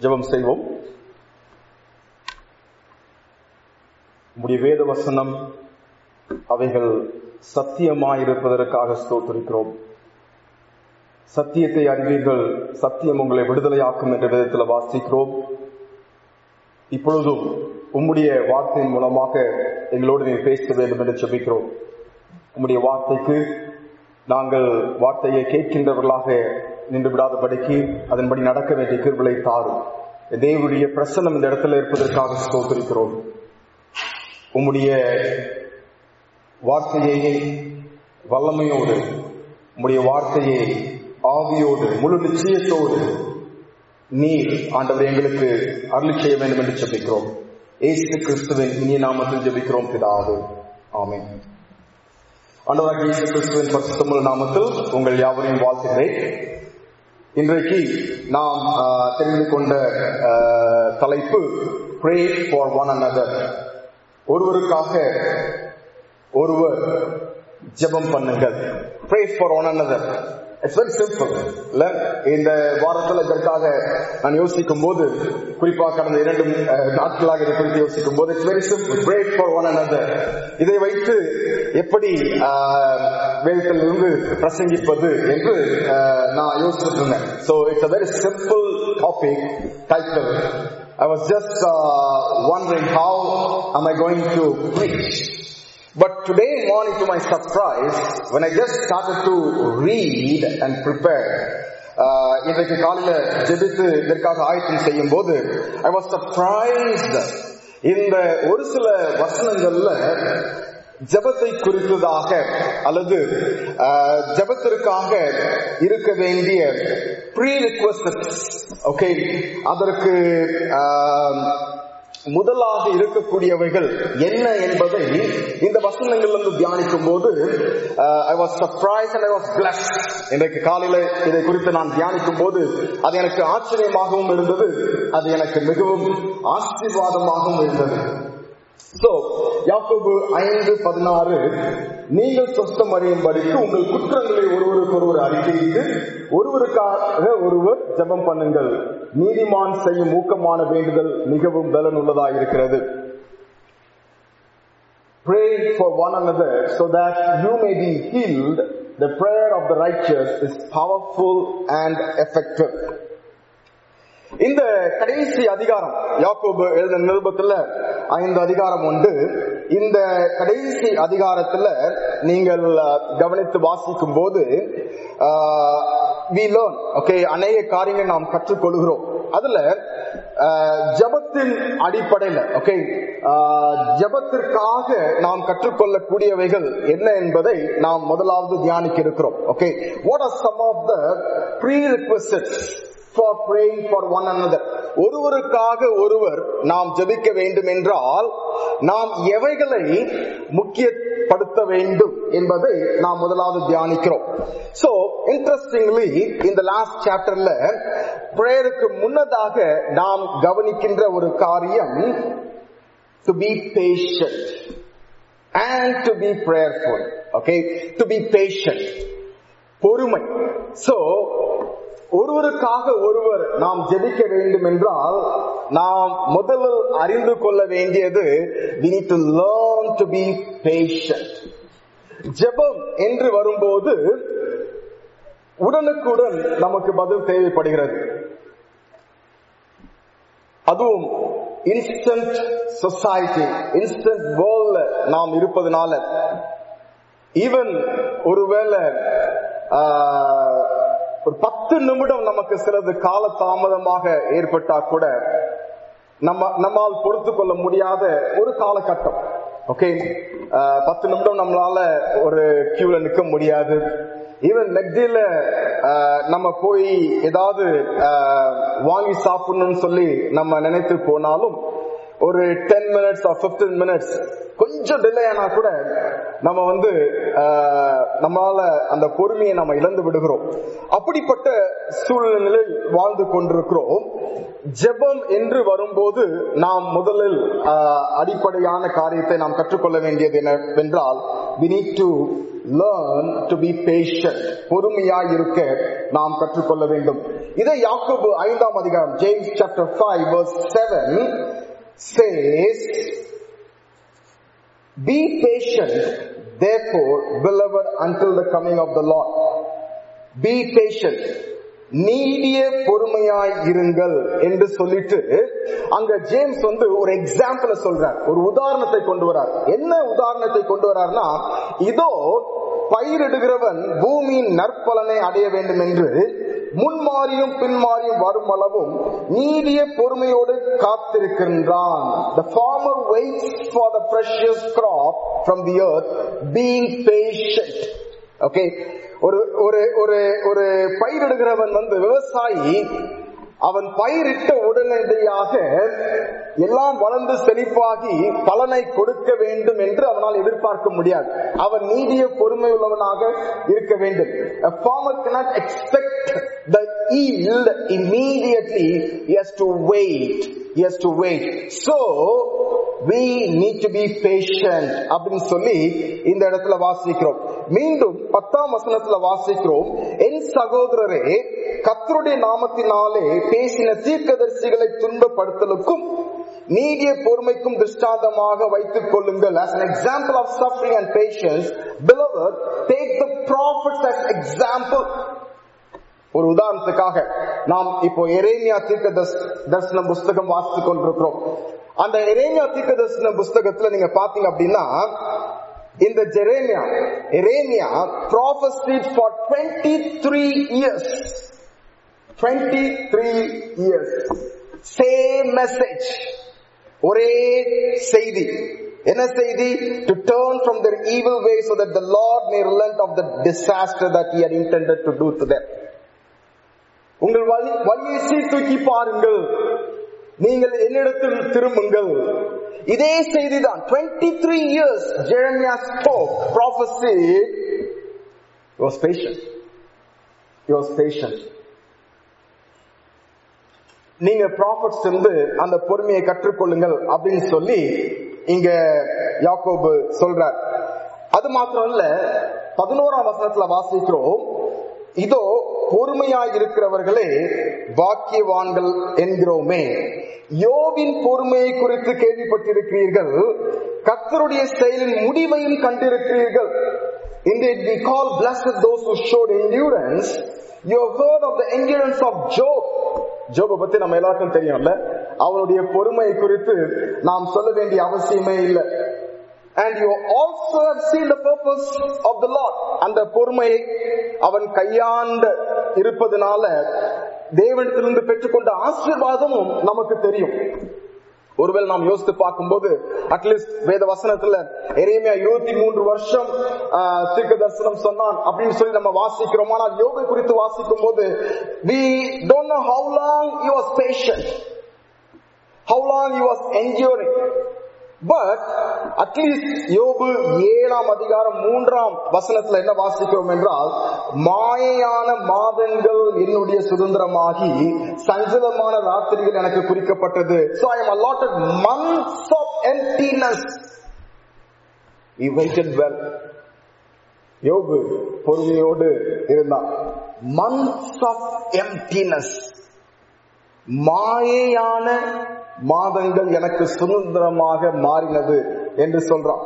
ஜெபம் செய்வோம் உம்முடைய வேத வசனம் அவைகள் சத்தியமாயிருப்பதற்காக ஸ்தோத்திரிக்கிறோம் சத்தியத்தை அறிவீர்கள் சத்தியம் உங்களை விடுதலையாக்கும் என்ற விதத்தில் வாசிக்கிறோம் இப்பொழுதும் உம்முடைய வார்த்தையின் மூலமாக எங்களோடு நீ பேச வேண்டும் என்று ஜெபிக்கிறோம் உம்முடைய வார்த்தைக்கு நாங்கள் வார்த்தையை கேட்கின்றவர்களாக நின்று விடாதபடிக்கு அதன்படி நடக்க வேண்டிய கிருபலை தாரும் தேவனுடைய பிரசன்னம் இந்த இடத்துல இருப்பதற்காக ஸ்தோத்திரிக்கிறோம் உம்முடைய வார்த்தையை வல்லமையோடு உம்முடைய வார்த்தையை ஆவியோடு முழு நிச்சயத்தோடு நீர் ஆண்டவர் எங்களுக்கு அருளி செய்ய வேண்டும் என்று ஜெபிக்கிறோம் ஏசு கிறிஸ்துவின் இனிய நாமத்தில் ஜெபிக்கிறோம் பிதாவே ஆமென் ஆண்டவராக இயேசு கிறிஸ்துவின் பரிசுத்தமுள்ள நாமத்தில் உங்கள் யாவரையும் வாழ்த்துகிறேன் இன்றைக்கு நாம் ஆஹ், தெரிந்து கொண்ட ஆஹ், தலைப்பு ப்ரே ஃபார் ஒன் another ஒருவருக்காக ஒருவர் ஜெபம் பண்ணுங்கள் pray for one another it's very simple இல்ல இந்த வாரத்தில் இதற்காக நான் யோசிக்கும் போது குறிப்பாக கடந்த இரண்டு அஹ், நாட்களாக இதை குறித்து யோசிக்கும் போது it's very simple pray for one another இதை வைத்து எப்படி ஆஹ், வேதத்திலிருந்து பிரசங்கிப்பது என்று ஆஹ், நான் யோசிச்சுட்டு இருந்தேன் so it's a very simple topic title I was just uh, wondering how am I going to preach. But today morning to my surprise, when I just started to read and prepare, uh, இன்றைக்கு காலையில ஜெபித்து இதற்காக ஆயத்தம் செய்யும் போது I was surprised இந்த ஒரு சில வசனங்கள்ல ஜெபத்தை குறித்ததாக அல்லது அஹ், ஜெபத்திற்காக இருக்க வேண்டிய ப்ரீ ஓகே அதற்கு ஆஹ், முதலாக இருக்கக்கூடியவைகள் என்ன என்பதை இந்த வசனங்களிலிருந்து தியானிக்கும் போது I was surprise and I was blessed இன்றைக்கு காலையில இதை குறித்து நான் தியானிக்கும் போது அது எனக்கு ஆச்சரியமாகவும் இருந்தது அது எனக்கு மிகவும் ஆசீர்வாதமாகவும் இருந்தது சோ யாக்கோபு ஐந்து பதினாறு நீங்கள் சொஸ்தம் அறியும்படிக்கு உங்கள் குற்றங்களை ஒருவருக்கு ஒருவர் அறிக்கையிட்டு ஒருவருக்காக ஒருவர் ஜெபம் பண்ணுங்கள் நீதிமான் செய்யும் ஊக்கமான வேண்டுதல் மிகவும் பலன் உள்ளதாக இருக்கிறது Pray for one another so that you may be healed. The prayer of the righteous is powerful and effective. இந்த கடைசி அதிகாரம் யாக்கோபு எழுத நிருபத்துல ஐந்து அதிகாரம் உண்டு இந்த கடைசி அதிகாரத்துல நீங்கள் அஹ், கவனித்து வாசிக்கும் போது வி லேர்ன் ஓகே அநேக காரியங்கள் நாம் கற்றுக்கொள்கிறோம் அதுல அஹ், ஜெபத்தின் அடிப்படையில ஓகே ஜெபத்திற்காக நாம் கற்றுக்கொள்ளக்கூடியவைகள் என்ன என்பதை நாம் முதலாவது தியானிக்க இருக்கிறோம் okay what are some of the prayer for praying for one another ஒருவருக்காக ஒருவர் நாம் ஜெபிக்க வேண்டும் என்றால் நாம் எவைகளை முக்கியப்படுத்த வேண்டும் என்பதை நாம் முதலாவது தியானிக்கிறோம் சோ இன்ட்ரெஸ்டிங்லி இந்த லாஸ்ட் சாப்டர்ல பிரேயருக்கு முன்னதாக நாம் கவனிக்கின்ற ஒரு காரியம் to be patient and to be prayerful okay to be patient பொறுமை சோ ஒருவருக்காக ஒருவர் நாம் ஜெபிக்க வேண்டும் என்றால் நாம் முதலில் அறிந்து கொள்ள வேண்டியது we need to learn to be patient ஜெபம் என்று வரும்போது உடனுக்குடன் நமக்கு பதில் தேவைப்படுகிறது அதுவும் இன்ஸ்டன்ட் சொசைட்டி இன்ஸ்டன்ட் வேர்ல்ட்ல நாம் இருப்பதனால ஈவன் ஒருவேளை ஆஹ், ஒரு பத்து நிமிடம் நமக்கு சிலது கால தாமதமாக ஏற்பட்டா கூட நம்ம நம்மால் பொறுத்து கொள்ள முடியாத ஒரு காலகட்டம் ஓகே பத்து நிமிடம் நம்மளால ஒரு கியூல நிக்க முடியாது ஈவன் மெக்டில நம்ம போய் ஏதாவது ஆஹ், வாங்கி சாப்பிடணும்னு சொல்லி நம்ம நினைத்து போனாலும் ஒரு ten minutes or fifteen minutes கொஞ்சம் டிலே ஆனா கூட நம்ம வந்து ஆஹ், நம்மளால அந்த பொறுமையை நம்ம இழந்து விடுகிறோம் அப்படிப்பட்ட சூழ்நிலையில் வாழ்ந்து கொண்டிருக்கிறோம் ஜெபம் என்று வரும்போது நாம் முதலில் ஆஹ், அடிப்படையான காரியத்தை நாம் கற்றுக்கொள்ள வேண்டியது என்னவென்றால் we need to learn to be patient பொறுமையாய் இருக்க நாம் கற்றுக்கொள்ள வேண்டும் இதை யாக்கோபு ஐந்தாம் அதிகாரம் James chapter 5 verse 7 says be patient therefore beloved until the coming of the lord be patient நீடிய பொறுமையாய் இருங்கள் என்று சொல்லிட்டு அங்க ஜேம்ஸ் வந்து ஒரு எக்ஸாம்பிள சொல்றார் ஒரு உதாரணத்தை கொண்டு வரார் என்ன உதாரணத்தை கொண்டு வரார்னா இதோ பயிரிடுகிறவன் பூமியின் நற்பலனை அடைய வேண்டும் என்று முன்மாறியும் பின்மாறியும் வரும் அளவும் நீடிய பொறுமையோடு காத்திருக்கின்றான் the farmer waits for the precious crop from the earth being patient okay ஒரு ஒரு ஒரு ஒரு பயிரிடுகிறவன் வந்து விவசாயி அவன் பயிரிட்ட உடனடியாக எல்லாம் வளர்ந்து செழிப்பாகி பலனை கொடுக்க வேண்டும் என்று அவனால் எதிர்பார்க்க முடியாது அவன் நீடிய பொறுமை உள்ளவனாக இருக்க வேண்டும் A farmer cannot expect the yield immediately he has to wait he has to wait so we need to be patient அப்படின்னு சொல்லி இந்த இடத்துல வாசிக்கிறோம் மீண்டும் பத்தாம் வசனத்துல வாசிக்கிறோம் என் சகோதரரே கத்தருடைய நாமத்தினாலே பேசின தீர்க்கதரிசிகளை துன்பப்படுத்தலுக்கும் நீடிய பொறுமைக்கும் திருஷ்டாந்தமாக வைத்துக் கொள்ளுங்கள் as an example of suffering and patience beloved take the prophets as example ஒரு உதாரணத்துக்காக நாம் இப்போ எரேமியா தீர்க்க தரிச- தரிசன புஸ்தகம் வாசித்துக் கொண்டிருக்கிறோம் அந்த எரேமியா தீர்க்க தரிசன புஸ்தகத்துல நீங்க பாத்தீங்க அப்படின்னா இந்த ஜெரேமியா எரேமியா prophesied for 23 years 23 years same message ஒரே செய்தி என்ன செய்தி to turn from their evil way so that the lord may relent of the disaster that he had intended to do to them உங்கள் வழி வழியை சீர்தூக்கி பாருங்கள் நீங்கள் என்னிடத்தில் திரும்புங்கள் இதே செய்திதான் 23 years Jeremiah spoke prophecy he was patient he was patient நீங்க ப்ராஃபட்ஸ் இருந்து அந்த பொறுமையை கற்றுக்கொள்ளுங்கள் அப்படின்னு சொல்லி இங்க யாக்கோபு சொல்றார் அது மாத்திரம் இல்ல பதினோராம் வசனத்துல வாசிக்கிறோம் இதோ பொறுமையாய் இருக்கிறவர்களே பாக்கியவான்கள் என்கிறோமே யோவின் பொறுமையை குறித்து கேள்விப்பட்டிருக்கிறீர்கள் கர்த்தருடைய செயலின் முடிவையும் கண்டிருக்கிறீர்கள் Indeed, we call blessed those who showed endurance. You have heard of the endurance of Job. ஜோபை பத்தி நம்ம எல்லாருக்கும் தெரியும்ல அவனுடைய பொறுமை குறித்து நாம் சொல்ல வேண்டிய அவசியமே இல்லை and you also have seen the purpose of the Lord அந்த பொறுமையை அவன் கையாண்டு இருப்பதனால தேவனிடத்திலிருந்து பெற்றுக்கொண்ட ஆசீர்வாதமும் நமக்கு தெரியும் ஒருவேளை நாம் யோசித்து பார்க்கும்போது அட்லீஸ்ட் வேத வசனத்துல எரேமியா இருபத்தி மூன்று வருஷம் ஆஹ், தீர்க்க தரிசனம் சொன்னான் அப்படின்னு சொல்லி நம்ம வாசிக்கிறோம் ஆனால் யோகை குறித்து வாசிக்கும் போது we don't know how long he was patient how long he was enduring but at least யோபு ஏழாம் அதிகாரம் மூன்றாம் வசனத்துல என்ன வாசிக்கிறோம் என்றால் மாயையான மாதங்கள் என்னுடைய சுதந்திரமாகி சஞ்சலமான ராத்திரிகள் எனக்கு குறிக்கப்பட்டது so i am allotted months of emptiness he waited well யோபு பொறுமையோடு இருந்தான் months of emptiness மாயையான மாதங்கள் எனக்கு சுதந்திரமாக மாறினது என்று சொல்றான்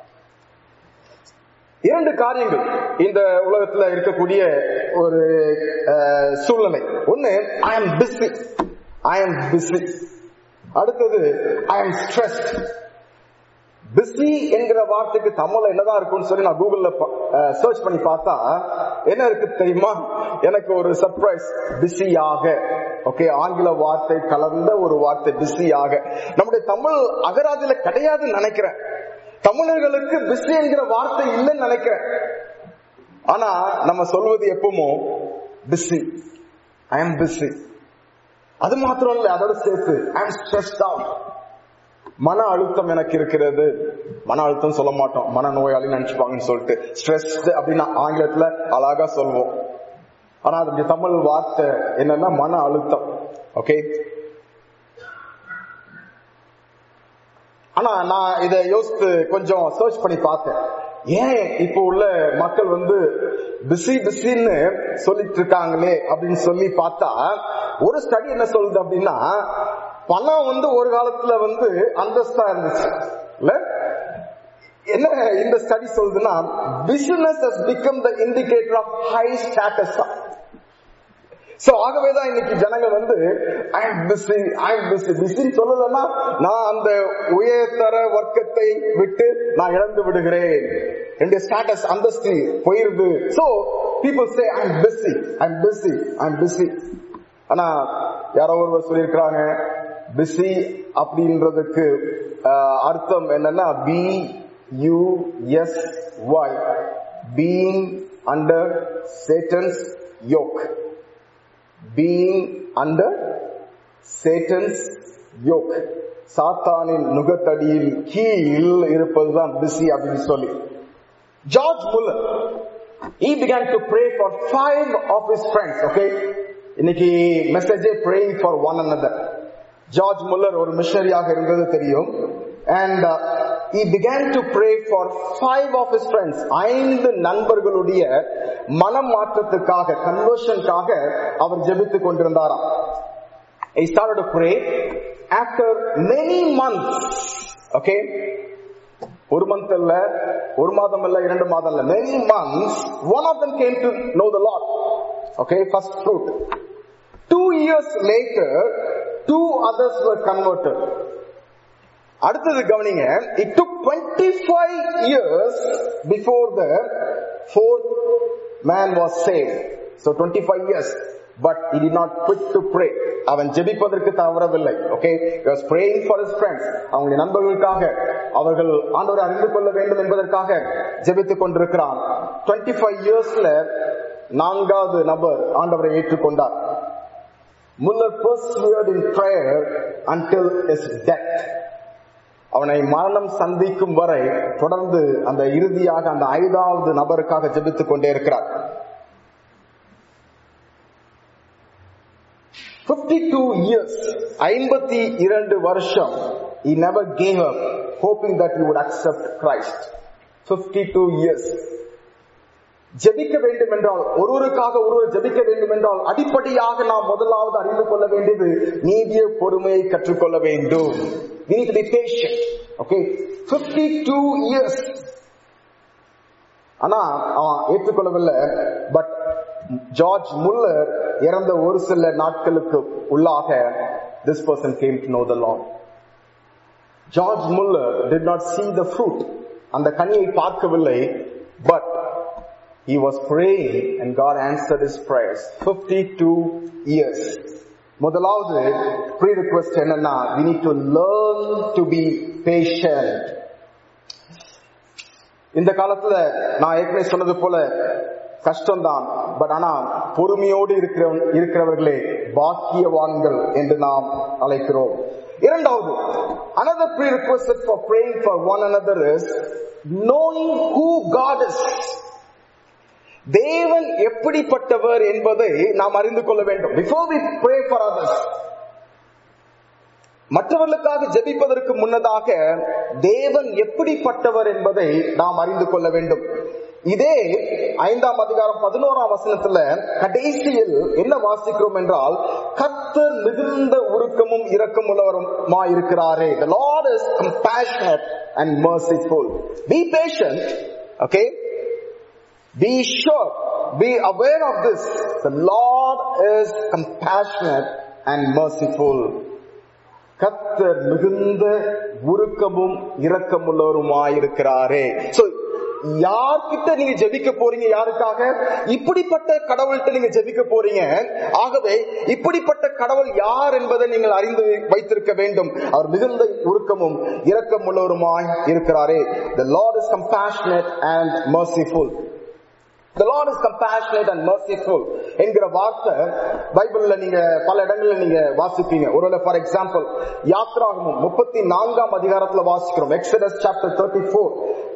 இரண்டு காரியங்கள் இந்த உலகத்துல இருக்கக்கூடிய ஒரு அஹ், சூழ்நிலை ஒண்ணு I am busy I am busy அடுத்தது ஐ எம் ஸ்ட்ரெஸ்ட் பிஸி என்கிற வார்த்தைக்கு தமிழ்ல என்னதான் இருக்கும்னு சொல்லி நான் கூகுள்ல சர்ச் பண்ணி பார்த்தா என்ன இருக்கு தெரியுமா எனக்கு ஒரு சர்ப்ரைஸ் பிஸியாக ஓகே ஆங்கில வார்த்தை கலந்த ஒரு வார்த்தை பிஸியாக நம்முடைய தமிழ் அகராதியில கிடையாதுன்னு நினைக்கிறேன் தமிழர்களுக்கு பிஸி என்கிற வார்த்தை இல்லைன்னு நினைக்கிறேன் ஆனா நம்ம சொல்வது எப்பவுமோ பிஸி ஐ எம் பிஸி அது மாத்திரம் இல்ல அதோட சேர்த்து ஐ எம் ஸ்ட்ரெஸ்ட் அவுட் மன அழுத்தம் எனக்கு இருக்கிறது மன அழுத்தம் சொல்ல மாட்டோம் மன நோயாளி நினைச்சுப்பாங்கன்னு சொல்லிட்டு ஸ்ட்ரெஸ் அப்படின்னு ஆங்கிலத்துல அழகா சொல்வோம் ஆனா அதுக்கு தமிழ் வார்த்தை என்னன்னா மன அழுத்தம் ஓகே ஆனா நான் இதை யோசித்து கொஞ்சம் சர்ச் பண்ணி பார்த்தேன் ஏன் இப்போ உள்ள மக்கள் வந்து பிஸி பிஸின்னு சொல்லிட்டு இருக்காங்களே அப்படின்னு சொல்லி பார்த்தா ஒரு ஸ்டடி என்ன சொல்லுது அப்படின்னா பணம் வந்து ஒரு காலத்துல வந்து அந்தஸ்தா இருந்துச்சு இல்ல என்ன இந்த ஸ்டடி சொல்லுதுன்னா busyness has become the indicator of high status so ஆகவேதான் இன்னைக்கு ஜனங்கள் வந்து ஐ பிஸி ஐ பிஸி பிஸின்னு சொல்லலன்னா நான் அந்த உயர்தர வர்க்கத்தை விட்டு நான் இழந்து விடுகிறேன் என்னுடைய ஸ்டேட்டஸ் அந்தஸ்து போயிருது so people say I busy I busy I busy ஆனா யாரோ ஒருவர் சொல்லியிருக்கிறாங்க பிஸி அப்படின்றதுக்கு ஆஹ், அர்த்தம் என்னன்னா B U S Y being under Satan's yoke being under Satan's yoke சாத்தானின் நுகத்தடியில் கீழ் இருப்பதுதான் பிஸி அப்படின்னு சொல்லி George Muller he began to pray for five of his friends okay இன்னைக்கு மெசேஜே praying for one another George Muller ஒரு மிஷனரியாக இருந்தது தெரியும் and uh, he began to pray for five of his friends ஐந்து நண்பர்களுடைய மனம் மாற்றத்துக்காக கன்வர்ஷனுக்காக அவர் ஜெபித்துக் கொண்டிருந்தாராம் he started to pray after many months okay ஒரு மந்த் இல்ல ஒரு மாதம் இல்ல இரண்டு மாதம் இல்ல many months one of them came to know the lord okay first fruit two years later two others were converted அடுத்தது கவனிங்க it took 25 years before the fourth man was saved so 25 years but he did not quit to pray அவன் ஜெபிப்பதற்கு தவறவில்லை okay he was praying for his friends அவங்களுடைய நண்பர்களுக்காக அவர்கள் ஆண்டவரை அறிந்து கொள்ள வேண்டும் என்பதற்காக ஜெபித்துக் கொண்டிருக்கிறான் 25 இயர்ஸ்ல நான்காவது நபர் ஆண்டவரை ஏற்றுக்கொண்டார் Muller persevered in prayer until his death அவனை மரணம் சந்திக்கும் வரை தொடர்ந்து அந்த இறுதியாக அந்த ஐந்தாவது நபருக்காக ஜெபித்துக் கொண்டே இருக்கிறார் 52 years ஐம்பத்தி இரண்டு வருஷம் he never gave up hoping that he would accept Christ 52 years ஜெபிக்க வேண்டும் என்றால் ஒருவருக்காக ஒருவர் ஜெபிக்க வேண்டும் என்றால் அடிப்படையாக நாம் முதலாவது அறிந்து கொள்ள வேண்டியது நீடிய பொறுமையை கற்றுக்கொள்ள வேண்டும் we need to be patient okay 52 years ஆனா அவன் ஏற்றுக்கொள்ளவில்லை பட் ஜார்ஜ் முல்லர் இறந்த ஒரு சில நாட்களுக்கு உள்ளாக this person came to know the Lord George Muller did not see the fruit அந்த கனியை பார்க்கவில்லை but he was praying and God answered his prayers 52 years முதலாவது ப்ரீ ரிக்வெஸ்ட் என்னன்னா we need to learn to be patient இந்த காலத்துல நான் ஏற்கனவே சொன்னது போல கஷ்டம்தான் பட் ஆனா பொறுமையோடு இருக்கிற இருக்கிறவர்களே பாக்கியவான்கள் என்று நாம் அழைக்கிறோம் இரண்டாவது another prerequisite for praying for one another is knowing who God is தேவன் எப்படிப்பட்டவர் என்பதை நாம் அறிந்து கொள்ள வேண்டும் before we pray for others மற்றவர்களுக்காக ஜெபிப்பதற்கு முன்னதாக தேவன் எப்படிப்பட்டவர் என்பதை நாம் அறிந்து கொள்ள வேண்டும் இதே ஐந்தாம் அதிகாரம் பதினோராம் வசனத்துல கடைசியில் என்ன வாசிக்கிறோம் என்றால் கர்த்தர் மிகுந்த உருக்கமும் இரக்கம் உள்ளவருமா இருக்கிறாரே the lord is compassionate and merciful be patient okay be sure be aware of this the lord is compassionate and merciful கத்தர் மிகுந்த உருக்கமும் இரக்கமுள்ளவருமாயிருக்கிறாரே சோ யார்கிட்ட நீங்க ஜெபிக்க போறீங்க யாருக்காக இப்படிப்பட்ட கடவுள்கிட்ட நீங்க ஜெபிக்க போறீங்க ஆகவே இப்படிப்பட்ட கடவுள் யார் என்பதை நீங்கள் அறிந்து வைத்திருக்க வேண்டும் அவர் மிகுந்த உருக்கமும் இரக்கம் உள்ளவருமாய் இருக்கிறாரே the lord is compassionate and merciful The Lord is compassionate and merciful என்கிற வார்த்தை பைபிள்ல நீங்க பல இடங்கள்ல நீங்க வாசிப்பீங்க ஒருவேளை ஃபார் எக்ஸாம்பிள் யாத்ராகமும் முப்பத்தி நான்காம் அதிகாரத்துல வாசிக்கிறோம் எக்ஸடஸ் சாப்டர் தேர்ட்டி ஃபோர்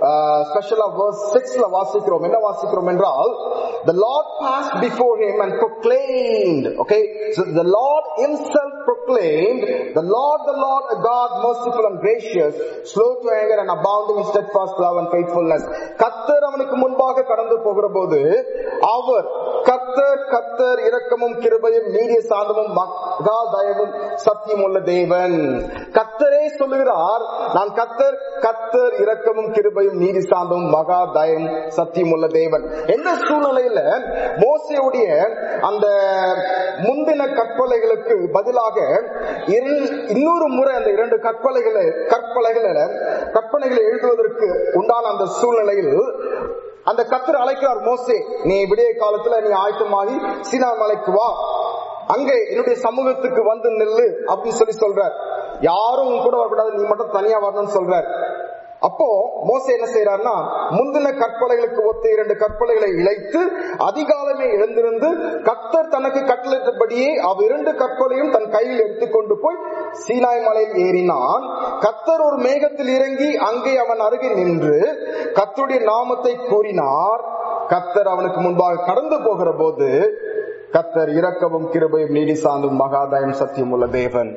ஸ்பெஷலா verse 6ல வாசிக்கிறோம் என்ன வாசிக்கிறோம் என்றால் the lord passed before him and proclaimed okay so the lord himself proclaimed the lord the lord a god merciful and gracious slow to anger and abounding in steadfast love and faithfulness கத்தர் அவனுக்கு முன்பாக கடந்து போகிற போது அவர் கத்தர் கத்தர் இரக்கமும் கிருபையும் நீடிய சாந்தமும் மகா தயவும் சத்தியம் உள்ள தேவன் கத்தரே சொல்லுகிறார் நான் கத்தர் கத்தர் இரக்கமும் கிருபையும் நீதி சாந்தமும் மகா தயம் சத்தியம் உள்ள தேவன் எந்த சூழ்நிலையில மோசையுடைய அந்த முந்தின கற்பலைகளுக்கு பதிலாக இரு- இன்னொரு முறை அந்த இரண்டு கற்பலைகளை கற்பலைகளை கற்பனைகளை எழுதுவதற்கு உண்டான அந்த சூழ்நிலையில் அந்த கத்தர் அழைக்கிறார் மோசே நீ விடிய காலத்துல நீ ஆயத்தமாகி சீனா மலைக்கு வா அங்கே என்னுடைய சமூகத்துக்கு வந்து நில்லு அப்படின்னு சொல்லி சொல்றார் யாரும் உன் கூட வரக்கூடாது நீ மட்டும் தனியா வரணும்னு சொல்றார் அப்போ மோசே என்ன செய்யறாருன்னா முந்தின கற்பலைகளுக்கு ஒத்த இரண்டு கற்பலைகளை இழைத்து அதிகாலமே எழுந்திருந்து கத்தர் தனக்கு கட்டளிட்டபடியே அவ்விரண்டு கற்பலையும் தன் கையில் எடுத்துக்கொண்டு போய் சீனாய் மலையில் ஏறினான் கத்தர் ஒரு மேகத்தில் இறங்கி அங்கே அவன் அருகே நின்று கத்தருடைய நாமத்தை கூறினார் கத்தர் அவனுக்கு முன்பாக கடந்து போகிற போது கத்தர் இரக்கமும் கிருபையும் நீடி சார்ந்தும் மகாதாயம் சத்தியம் உள்ள தேவன்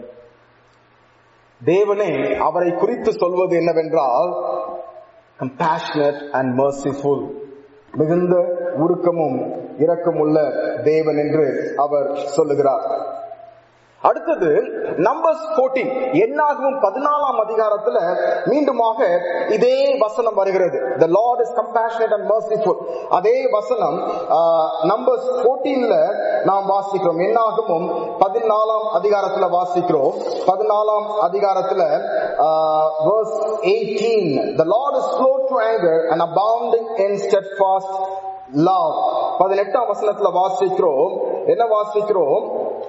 தேவனே அவரை குறித்து சொல்வது என்னவென்றால் compassionate and merciful மிகுந்த உருக்கமும் இரக்கமுள்ள தேவன் என்று அவர் சொல்லுகிறார் அடுத்தது நம்பர்ஸ் 14 என்னாகவும் பதினாலாம் அதிகாரத்துல மீண்டுமாக இதே வசனம் வருகிறது the lord is compassionate and merciful அதே வசனம் நம்பர்ஸ் 14ல நாம் வாசிக்கிறோம் என்னாகவும் பதினாலாம் அதிகாரத்துல வாசிக்கிறோம் பதினாலாம் அதிகாரத்துல verse 18 the lord is slow to anger and abounding in steadfast love பதினெட்டாம் வசனத்துல வாசிக்கிறோம் என்ன வாசிக்கிறோம்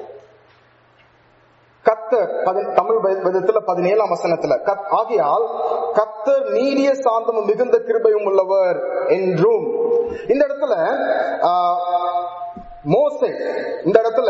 கத்தர் பதி- தமிழ் வே- வேதத்துல பதினேழாம் வசனத்துல கத்- ஆகையால் கத்தர் நீடிய சாந்தமும் மிகுந்த கிருபையும் உள்ளவர் என்றும் இந்த இடத்துல ஆ, மோசே இந்த இடத்துல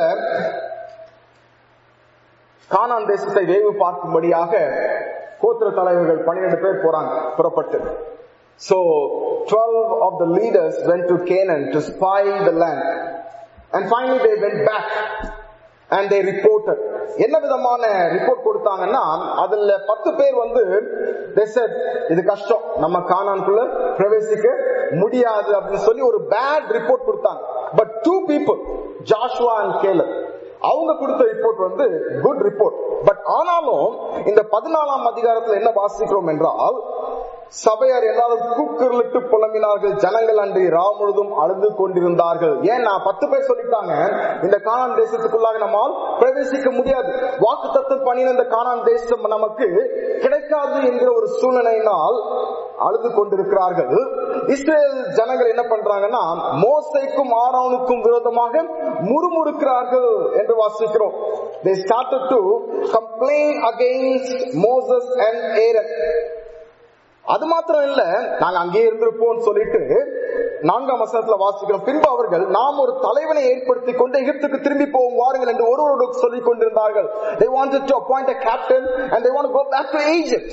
கானான் தேசத்தை வேவு பார்க்கும்படியாக கோத்திர தலைவர்கள் பன்னிரண்டு பேர் போறாங்க புறப்பட்டு So, 12 of the leaders went to Canaan to spy the land. And finally they went back and they reported. என்ன விதமான ரிப்போர்ட் கொடுத்தாங்கன்னா அதுல பத்து பேர் வந்து they said இது கஷ்டம் நம்ம கானான்குள்ள பிரவேசிக்க முடியாது அப்படின்னு சொல்லி ஒரு பேட் ரிப்போர்ட் கொடுத்தாங்க but two people Joshua and Caleb அவங்க கொடுத்த ரிப்போர்ட் வந்து குட் ரிப்போர்ட் பட் ஆனாலும் இந்த பதினாலாம் அதிகாரத்துல என்ன வாசிக்கிறோம் என்றால் சபையார் எல்லாரும் கூக்குரலிட்டு புலம்பினார்கள் ஜனங்கள் அன்றி ராம் முழுதும் அழுது கொண்டிருந்தார்கள் ஏன்னா பத்து பேர் சொல்லிட்டாங்க இந்த கானான் தேசத்துக்குள்ளாக நம்மால் பிரவேசிக்க முடியாது வாக்கு தத்துவம் பண்ணின இந்த கானான் தேசம் நமக்கு கிடைக்காது என்கிற ஒரு சூழ்நிலையினால் அழுது கொண்டிருக்கிறார்கள் இஸ்ரேல் ஜனங்கள் என்ன பண்றாங்கன்னா மோசைக்கும் ஆரோனுக்கும் விரோதமாக முறுமுறுக்கிறார்கள் என்று வாசிக்கிறோம் they started to complain against Moses and Aaron அது மாத்திரம் இல்ல நாங்க அங்கேயே இருந்திருப்போம் சொல்லிட்டு நான்காம் வசனத்துல வாசிக்கிறோம் பின்பு அவர்கள் நாம் ஒரு தலைவனை ஏற்படுத்தி கொண்டு எகிப்துக்கு திரும்பி போவோம் வாருங்கள் என்று ஒருவரோடு சொல்லிக் கொண்டிருந்தார்கள் they wanted to appoint a captain and they want to go back to Egypt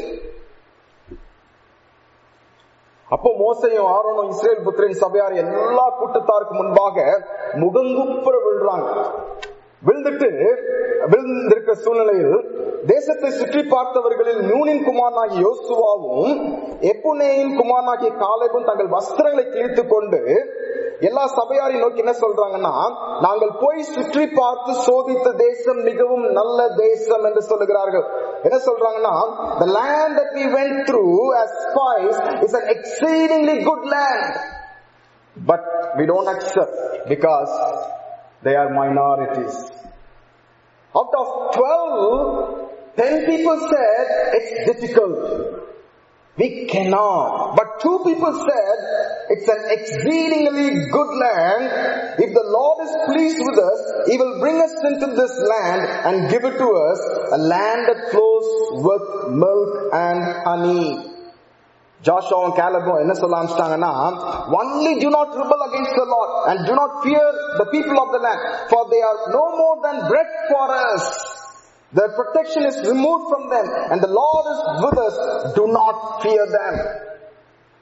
அப்போ மோசையும் ஆரோனும் இஸ்ரேல் புத்திரின் சபையார் எல்லா கூட்டத்தாருக்கு முன்பாக முகங்குப்புற விழுறாங்க விழுந்துட்டு விழுந்திருக்கிற சூழ்நிலையில் தேசத்தை சுற்றி பார்த்தவர்களில் நூனின் குமாரனாகிய யோசுவாவும் எப்புனேயின் குமாரனாகிய காலேபும் தங்கள் வஸ்திரங்களை கிழித்துக் கொண்டு எல்லா சபையாரையும் நோக்கி என்ன சொல்றாங்கன்னா நாங்கள் போய் சுற்றி பார்த்து சோதித்த தேசம் மிகவும் நல்ல தேசம் என்று சொல்லுகிறார்கள் என்ன சொல்றாங்கன்னா the land that we went through as spies is an exceedingly good land but we don't accept because they are minorities out of 12 10 people said it's difficult we cannot. But two people said, it's an exceedingly good land. If the Lord is pleased with us, He will bring us into this land and give it to us, a land that flows with milk and honey. ஜாஷுவாவும் கேலபும் என்ன சொல்ல ஆரம்பிச்சிட்டாங்கன்னா only do not rebel against the Lord and do not fear the people of the land for they are no more than bread for us their protection is removed from them and the Lord is with us. Do not fear them.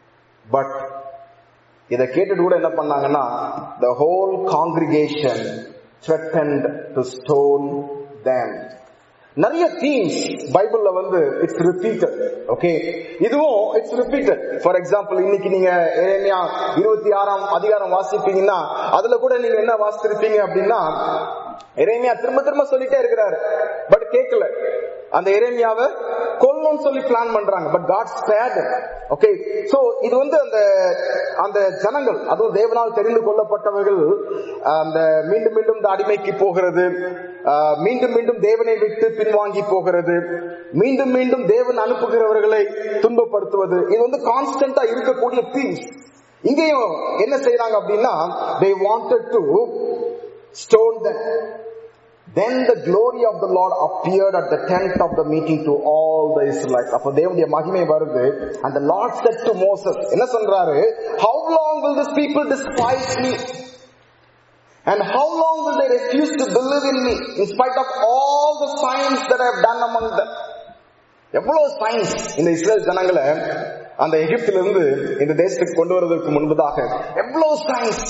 But இதை கேட்டுட்டு கூட என்ன பண்ணாங்கன்னா the whole congregation threatened to stone them நிறைய themes பைபிள்ல வந்து it's repeated okay இதுவும் it's repeated for example இன்னைக்கு நீங்க எரேமியா இருபத்தி ஆறாம் அதிகாரம் வாசிப்பீங்கன்னா அதுல கூட நீங்க என்ன வாசிச்சிருப்பீங்க அப்படின்னா எரேமியா திரும்ப திரும்ப சொல்லிட்டே இருக்கிறாரு பட் கேட்கல அந்த எரேமியாவை கொல்லணும்னு சொல்லி பிளான் பண்றாங்க but God spared okay so இது வந்து அந்த அந்த ஜனங்கள் அதுவும் தேவனால் தெரிந்து கொள்ளப்பட்டவர்கள் அந்த மீண்டும் மீண்டும் இந்த அடிமைக்கு போகிறது ஆஹ், மீண்டும் மீண்டும் தேவனை விட்டு பின்வாங்கி போகிறது மீண்டும் மீண்டும் தேவன் அனுப்புகிறவர்களை துன்பப்படுத்துவது இது வந்து கான்ஸ்டன்டா இருக்கக்கூடிய தீம்ஸ் இங்கேயும் என்ன செய்யறாங்க அப்படின்னா they wanted to stone them Then the glory of the Lord appeared at the tent of the meeting to all the Israelites. அப்ப தேவனுடைய மகிமை வருது and the Lord said to Moses என்ன சொல்றாரு how long will this people despise me and how long will they refuse to believe in me in spite of all the signs that I have done among them எவ்வளவு signs இந்த Israel ஜனங்களை அந்த எகிப்திலிருந்து இந்த தேசத்துக்கு கொண்டு வருவதற்கு முன்பதாக எவ்வளவு signs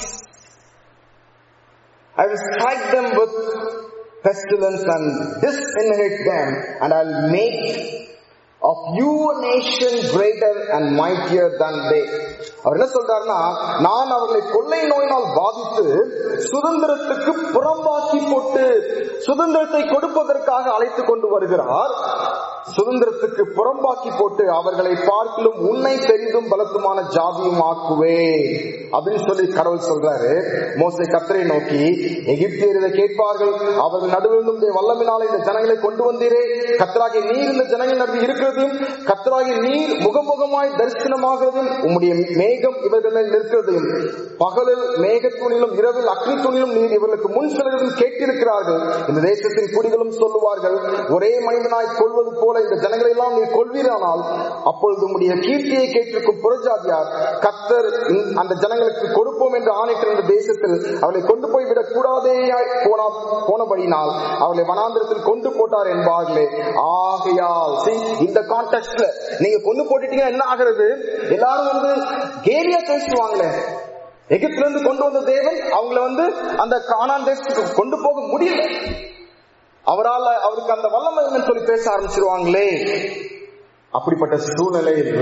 I will strike them with pestilence and disinherit them, and I'll make of you a nation greater and mightier than they. அவர் என்ன சொல்றாருன்னா நான் அவர்களை கொள்ளை நோயினால் பாதித்து சுதந்திரத்துக்கு புறம்பாக்கி போட்டு சுதந்திரத்தை கொடுப்பதற்காக அழைத்து கொண்டு வருகிறார் சுதந்திரத்துக்கு புறம்பாக்கி போட்டு அவர்களை பார்க்கிலும் உன்னை பெரிதும் பலத்துமான ஜாதியும் ஆக்குவே அப்படின்னு சொல்லி கடவுள் சொல்றாரு மோசை கத்தரை நோக்கி எகிப்தியர் இதை கேட்பார்கள் அவர்கள் நடுவிலும் உடைய வல்லமினால இந்த ஜனங்களை கொண்டு வந்தீரே கத்தராகிய நீர் இந்த ஜனங்கள் நடுவில் இருக்கிறதும் கத்தராகிய நீர் முகமுகமாய் தரிசனமாகிறதும் உம்முடைய மேகம் இவர்கள் மேல் நிற்கிறதையும் பகலில் மேகத்தூணிலும் இரவில் அக்னி தூணிலும் நீர் இவர்களுக்கு முன் செல்வதும் கேட்டிருக்கிறார்கள் இந்த தேசத்தின் குடிகளும் சொல்லுவார்கள் ஒரே மனிதனாய் கொள்வது போல இந்த ஜனங்களை எல்லாம் நீர் கொள்வீரானால் அப்பொழுது உம்முடைய கீர்த்தியை கேட்டிருக்கும் புறஜாதியார் கத்தர் இந்த- அந்த ஜனங்களுக்கு கொடுப்போம் என்று ஆணைக்கிற இந்த தேசத்தில் அவளை கொண்டு போய் விடக் கூடாதே போனா போனபடினால் அவளை வனாந்திரத்தில் கொண்டு போட்டார் என்பார்களே ஆகையால் see, இந்த கான்டெக்ட்ல நீங்க கொண்டு போட்டுட்டீங்கன்னா என்ன ஆகிறது எல்லாரும் வந்து கேலியா பேசுவாங்களே எகிப்துல இருந்து கொண்டு வந்த தேவன் அவங்கள வந்து அந்த கானான் தேசத்துக்கு கொண்டு போக முடியல அவரால அவருக்கு அந்த வல்லமை இல்லைன்னு சொல்லி பேச ஆரம்பிச்சிருவாங்களே அப்படிப்பட்ட சூழ்நிலையில்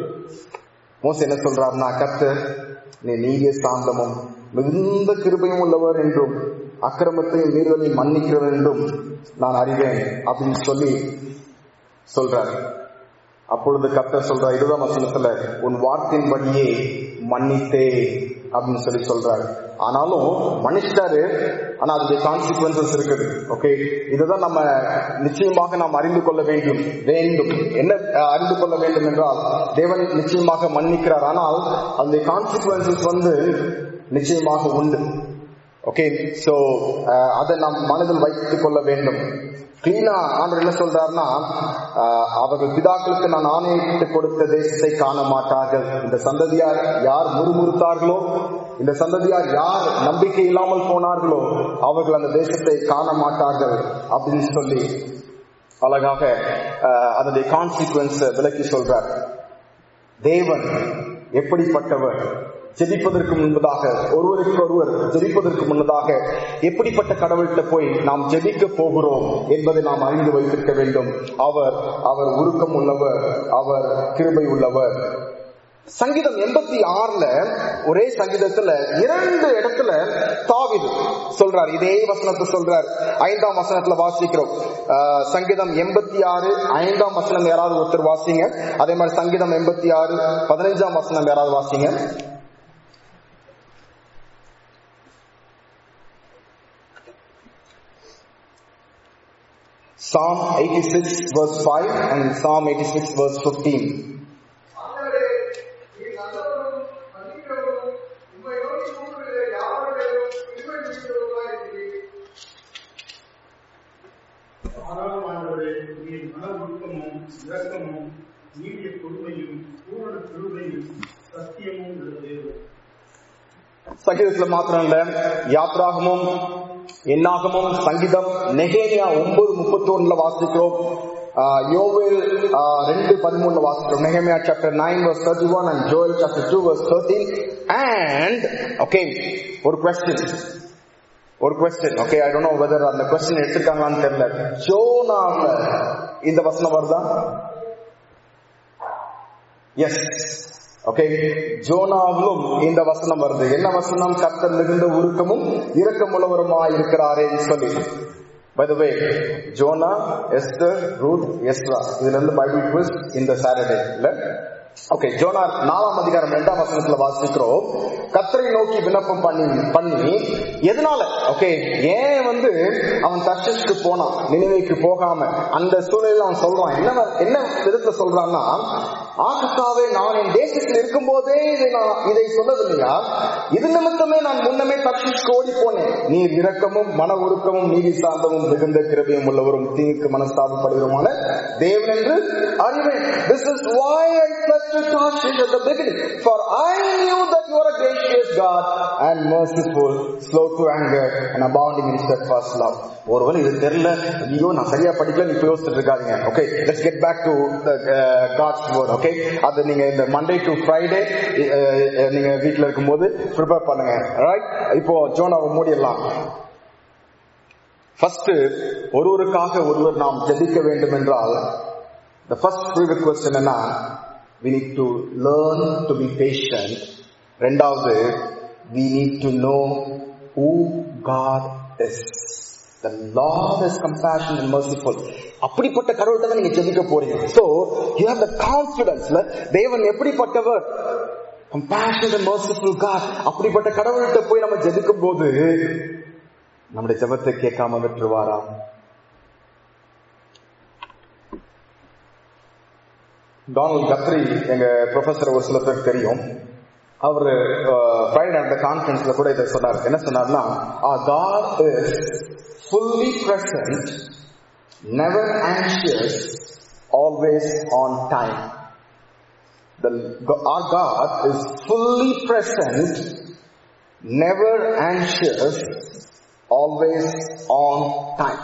மோச என்ன சொல்றாருன்னா கர்த்தர் நீ நீதிய சாந்தமும் மிகுந்த கிருபையும் உள்ளவர் என்றும் அக்கிரமத்தையும் மீறுதலையும் மன்னிக்கிறவர் என்றும் நான் அறிவேன் அப்படின்னு சொல்லி சொல்றார் அப்பொழுது கர்த்தர் சொல்றார் இருபதாம் வசனத்துல உன் வார்த்தையின்படியே மன்னித்தே அப்படின்னு சொல்லி சொல்றாரு ஆனாலும் மன்னிச்சிட்டாரு ஆனா அதுடைய கான்சிக்வன்சஸ் இருக்குது ஓகே இதுதான் நம்ம நிச்சயமாக நாம் அறிந்து கொள்ள வேண்டும் வேண்டும் என்ன அஹ், அறிந்து கொள்ள வேண்டும் என்றால் தேவன் நிச்சயமாக மன்னிக்கிறார் ஆனால் அந்த கான்சிக்வன்சஸ் வந்து நிச்சயமாக உண்டு ஓகே சோ அதை நாம் மனதில் வைத்துக் கொள்ள வேண்டும் கிளீனா ஆண்டவர் என்ன சொல்றாருன்னா அஹ், அவர்கள் பிதாக்களுக்கு நான் ஆணையிட்டு கொடுத்த தேசத்தை காண மாட்டார்கள் இந்த சந்ததியார் யார் முறுமுறுத்தார்களோ இந்த சந்ததியார் யார் நம்பிக்கை இல்லாமல் போனார்களோ அவர்கள் அந்த தேசத்தை காண மாட்டார்கள் அப்படின்னு சொல்லி அழகாக அஹ், அதனுடைய கான்சிக்வன்ஸ் விளக்கி சொல்றார் தேவன் எப்படிப்பட்டவர் ஜெபிப்பதற்கு முன்பதாக ஒருவருக்கு ஒருவர் ஜெபிப்பதற்கு முன்னதாக எப்படிப்பட்ட கடவுள்கிட்ட போய் நாம் ஜெபிக்க போகிறோம் என்பதை நாம் அறிந்து வைத்திருக்க வேண்டும் அவர் அவர் உருக்கம் உள்ளவர் அவர் கிருபை உள்ளவர் சங்கீதம் எண்பத்தி ஆறுல ஒரே சங்கீதத்துல இரண்டு இடத்துல தாவிது சொல்றார் இதே வசனத்தை சொல்றார் ஐந்தாம் வசனத்துல வாசிக்கிறோம் ஆஹ், சங்கீதம் எண்பத்தி ஆறு ஐந்தாம் வசனம் யாராவது ஒருத்தர் வாசிங்க அதே மாதிரி சங்கீதம் எண்பத்தி ஆறு பதினைஞ்சாம் வசனம் யாராவது வாசிங்க Psalm 86 verse 5 and Psalm 86 verse 15. ஆண்டவரே, நீர் நல்லவரும் மன்னிக்கிறவரும், உம்மை நோக்கி கூப்பிடுகிற யாவருடையும் கிருபை மிகுந்தவருமாய் இருக்கிறீர். ஆறாம் ஆண்டவரே நீர் மன ஒழுக்கமும் இரக்கமும் நீடிய பொறுமையும் பூரண கிருபையும் சத்தியமும் உள்ள தேவன் சங்கீதத்துல மாத்திரம் இல்ல யாத்ராகமும் என்னாகமும் சங்கீதம் நெகேமியா ஒன்பது முப்பத்தி ஒண்ணுல வாசிக்கிறோம் யோவேல் ஆஹ், ரெண்டு பதிமூணு வாசிக்கிறோம் நெகமியா chapter nine verse thirty one and Joel chapter two verse thirteen and okay ஒரு கொஸ்டின் ஒரு question okay I don't know whether அந்த கொஸ்டின் எடுத்துருக்காங்களான்னு தெரியல ஜோனால இந்த வசனம் வருதா எஸ் ஓகே ஜோனாவிலும் இந்த வசனம் வருது என்ன வசனம் கர்த்தர் மிகுந்த உருக்கமும் இரக்கமுள்ளவருமா இருக்கிறாரேன்னு சொல்லி by the way Jonah Esther Ruth Ezra இதுல இருந்து பைபிள் குவிஸ் இந்த சாட்டர்டே இல்ல ஓகே ஜோனா நாலாம் அதிகாரம் இரண்டாம் வசனத்துல வாசிக்கிறோம் கத்தரை நோக்கி விண்ணப்பம் பண்ணி பண்ணி எதனால ஓகே ஏன் வந்து அவன் தர்ஷிஷ்க்கு போனான் நினைவைக்கு போகாம அந்த சூழ்நிலையில அவன் சொல்றான் என்ன வ- என்ன விதத்துல சொல்றான்னா ஆகத்தாவே நான் என் தேசத்தில் இருக்கும் போதே இதை நான் இதை சொல்லவில்லையா இது நிமித்தமே நான் முன்னமே தர்ஷிஷ்க்கு ஓடி போனேன் நீர் இரக்கமும் மன உருக்கமும் நீதி சார்ந்தவும் மிகுந்த கிருபையும் உள்ளவரும் தீங்கு மனஸ்தாபப்படுகிறோமான தேவன் என்று அறிவேன் this is why I fled to Tarshish at the beginning for I knew that you are a gracious God and merciful slow to anger and abounding in steadfast love ஒருவேளை இது தெரியல ஐயோ நான் சரியா படிக்கல நீ இப்ப யோசிச்சுட்டு இருக்காதீங்க okay let's get back to God's word okay அது நீங்க இந்த மண்டே டு ஃப்ரைடே நீங்க வீட்ல இருக்கும்போது ப்ரிப்பேர் பண்ணுங்க ரைட் இப்போ ஜோனாவை மூடிடலாம் ஃபர்ஸ்ட் ஒருவருக்காக ஒருவர் நாம் ஜெபிக்க வேண்டும் என்றால் the first prerequisite என்னன்னா we need to learn to be patient ரெண்டாவது we need to know who God is the Lord is compassionate and merciful அப்படிப்பட்ட கடவுள்கிட்ட தான் நீங்க ஜெபிக்க போறீங்க so you have the confidence ல தேவன் எப்படிப்பட்டவர் compassionate and merciful God அப்படிப்பட்ட கடவுள்கிட்ட போய் நம்ம ஜெபிக்கும் போது நம்முடைய ஜெபத்தை கேட்காம விட்டுருவாரா டானல் கத்ரி எங்க ப்ரொஃபசர் ஒரு சில பேருக்கு தெரியும் அவர் ஃப்ரைடே நடந்த கான்ஃபரன்ஸ்ல கூட இதை சொன்னார் என்ன சொன்னார்னா God is fully present never anxious always on time The, our God is fully present, never anxious, always on time.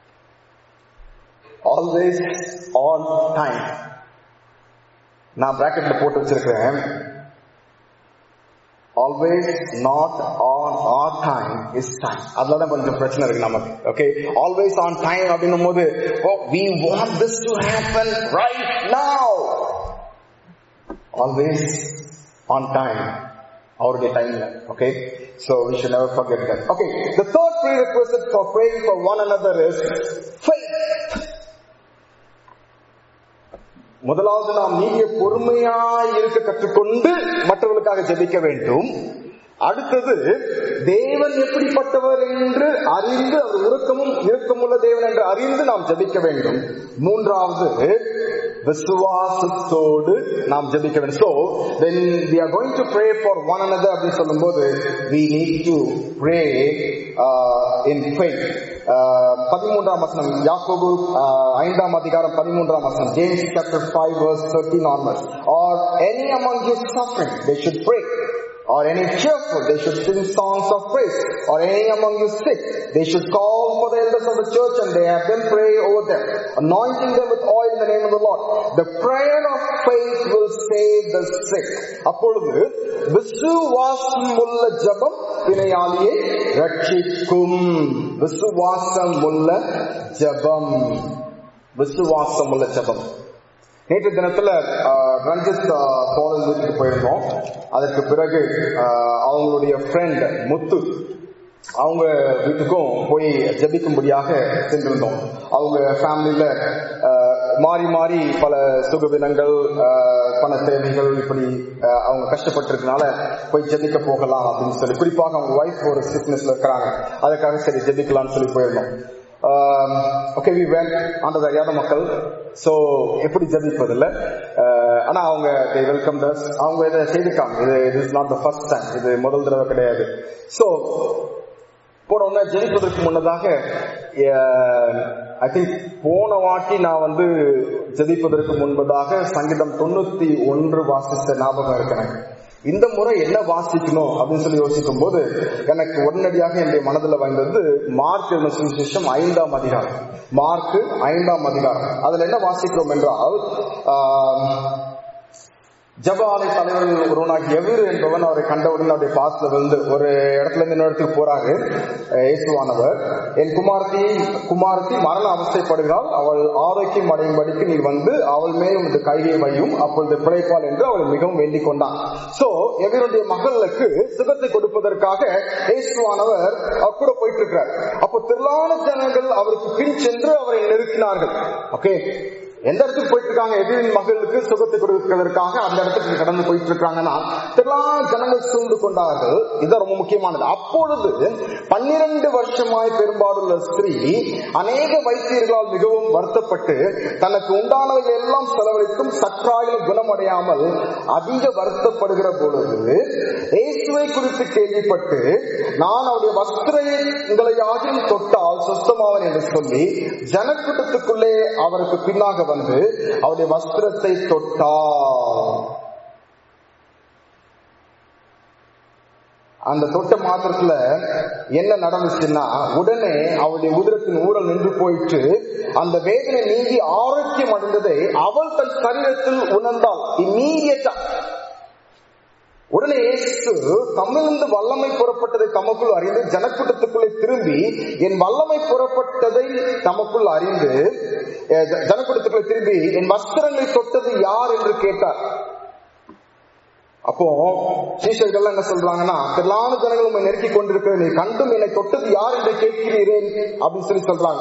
Always on time. நான் பிராக்கெட்ல போட்டு வச்சிருக்கிறேன் always not on our time his time அதுல தான் கொஞ்சம் பிரச்சனை இருக்கு நமக்கு ஓகே ஆல்வேஸ் ஆன் டைம் அப்படின்னும் போது we want this to happen right now always on time அவருடைய டைம்ல okay so we should never forget that okay the third prerequisite for praying for one another is faith முதலாவது நாம் நீடிய பொறுமையாய் இருக்க கற்றுக்கொண்டு மற்றவர்களுக்காக ஜெபிக்க வேண்டும் அடுத்தது தேவன் எப்படிப்பட்டவர் என்று அறிந்து அவர் உருக்கமும் இறுக்கமுள்ள தேவன் என்று அறிந்து நாம் ஜெபிக்க வேண்டும் மூன்றாவது விசுவாசத்தோடு நாம் ஜெபிக்க வேண்டும் so when we are going to pray for one another அப்படின்னு சொல்லும்போது we need to pray uh, in faith uh, பதிமூன்றாம் வசனம் யாக்கோபு uh, ஐந்தாம் அதிகாரம் பதிமூன்றாம் வசனம் James chapter 5 verse 13 onwards or any among you suffering they should pray or any cheerful, they should sing songs of praise, or any among you sick, they should call for the elders of the church and they have them pray over them, anointing them with oil in the name of the Lord. The prayer of faith will save the sick. அப்பொழுது விசுவாசம் உள்ள ஜபம் வினையாளியை ரட்சிக்கும் விசுவாசம் உள்ள ஜபம் விசுவாசம் உள்ள ஜபம் நேற்று தினத்துல ஆஹ், ரஞ்சித் ஆஹ், தோழல் வீட்டுக்கு போயிருந்தோம் அதற்கு பிறகு ஆஹ், அவங்களுடைய ஃப்ரெண்ட் முத்து அவங்க வீட்டுக்கும் போய் ஜெபிக்கும்படியாக சென்றிருந்தோம் அவங்க ஃபேமிலியில மாறி மாறி பல சுகவினங்கள் ஆஹ், பண தேவைகள் இப்படி ஆஹ், அவங்க கஷ்டப்பட்டிருக்கனால போய் ஜெபிக்க போகலாம் அப்படின்னு சொல்லி குறிப்பாக அவங்க ஒய்ஃப் ஒரு சிக்னஸ்ல இருக்கிறாங்க அதுக்காக சரி ஜெபிக்கலாம்னு சொல்லி போயிருந்தோம் ஓகே வி வேன் ஆண்டது அறியாத மக்கள் சோ எப்படி ஜபிப்பது இல்ல அஹ், ஆனா அவங்க they welcomed us அவங்க இதை செய்திருக்காங்க இது இது is not the first time இது முதல் தடவை கிடையாது சோ போன உடனே ஜெயிப்பதற்கு முன்னதாக ஐ திங்க் போன வாட்டி நான் வந்து ஜெயிப்பதற்கு முன்பதாக சங்கீதம் தொண்ணூத்தி ஒன்று வாசித்த ஞாபகம் இருக்கிறேன் இந்த முறை என்ன வாசிக்கணும் அப்படின்னு சொல்லி யோசிக்கும் போது எனக்கு உடனடியாக என்னுடைய மனதில் வந்தது மார்க் எழுதின சுவிசேஷம் ஐந்தாம் அதிகாரம் மார்க் ஐந்தாம் அதிகாரம் அதுல என்ன வாசிக்கிறோம் என்றால் ஆஹ், ஜப ஆலை தலைவர்கள் ஒருவனாகி எவரு என்பவன் அவரை கண்டவுடன் அவருடைய பாசத்துல விழுந்து ஒரு இடத்துல இருந்து இன்னொரு இடத்துக்கு போறாரு அஹ் இயேசுவானவர் என் குமாரத்தி குமாரத்தி மரண அவஸ்தைப்படுகிறாள் அவள் ஆரோக்கியம் அடையும்படிக்கு நீ வந்து அவள் மேல் உனது கையை வையும் அப்பொழுது பிழைப்பாள் என்று அவள் மிகவும் வேண்டிக் கொண்டான் சோ எவருடைய மகளுக்கு சுகத்தை கொடுப்பதற்காக இயேசுவானவர் அவர் கூட போயிட்டு இருக்கிறார் அப்போ திரளான ஜனங்கள் அவருக்கு பின் சென்று அவரை நெருக்கினார்கள் ஓகே எந்த இடத்துக்கு போயிட்டு இருக்காங்க எதிரின் மகளுக்கு சுகத்தை கொடுப்பதற்காக அந்த இடத்துக்கு கடந்து போயிட்டு இருக்காங்கன்னா திரளா ஜனங்கள் சூழ்ந்து கொண்டார்கள் இது ரொம்ப முக்கியமானது அப்பொழுது பன்னிரண்டு வருஷமாய் பெரும்பாடுள்ள ஸ்திரீ அநேக வைத்தியர்களால் மிகவும் வருத்தப்பட்டு தனக்கு உண்டானவை எல்லாம் செலவழித்தும் சற்றாயிலும் குணமடையாமல் அதிக வருத்தப்படுகிற பொழுது இயேசுவை குறித்து கேள்விப்பட்டு நான் அவருடைய வஸ்திரங்களையாகியும் தொட்டால் சுத்தமாவன் என்று சொல்லி ஜனக்கூட்டத்துக்குள்ளே அவருக்கு பின்னாக வந்து அவருடைய வஸ்திரத்தை தொட்டார் அந்த தொட்ட மாத்திரத்துல என்ன நடந்துச்சுன்னா உடனே அவளுடைய உதிரத்தின் ஊரல் நின்று போயிட்டு அந்த வேதனை நீங்கி ஆரோக்கியம் அடைந்ததை அவள் தன் சரீரத்தில் உணர்ந்தாள் இம்மீடியட்டா உடனே இயேசு தம்மிலிருந்து வல்லமை புறப்பட்டதை தமக்குள் அறிந்து ஜனக்கூட்டத்துக்குள்ளே திரும்பி என் வல்லமை புறப்பட்டதை தமக்குள் அறிந்து அஹ், ஜ- ஜனக்கூட்டத்துக்குள்ளே திரும்பி என் வஸ்திரங்களை தொட்டது யார் என்று கேட்டார் அப்போ சீஷர்கள் என்ன சொல்றாங்கன்னா திரளான ஜனங்கள் உண்மை நெருக்கி கொண்டிருக்கிற நீ கண்டும் என்னை தொட்டது யார் என்று கேட்கிறீரேன் அப்படின்னு சொல்லி சொல்றாங்க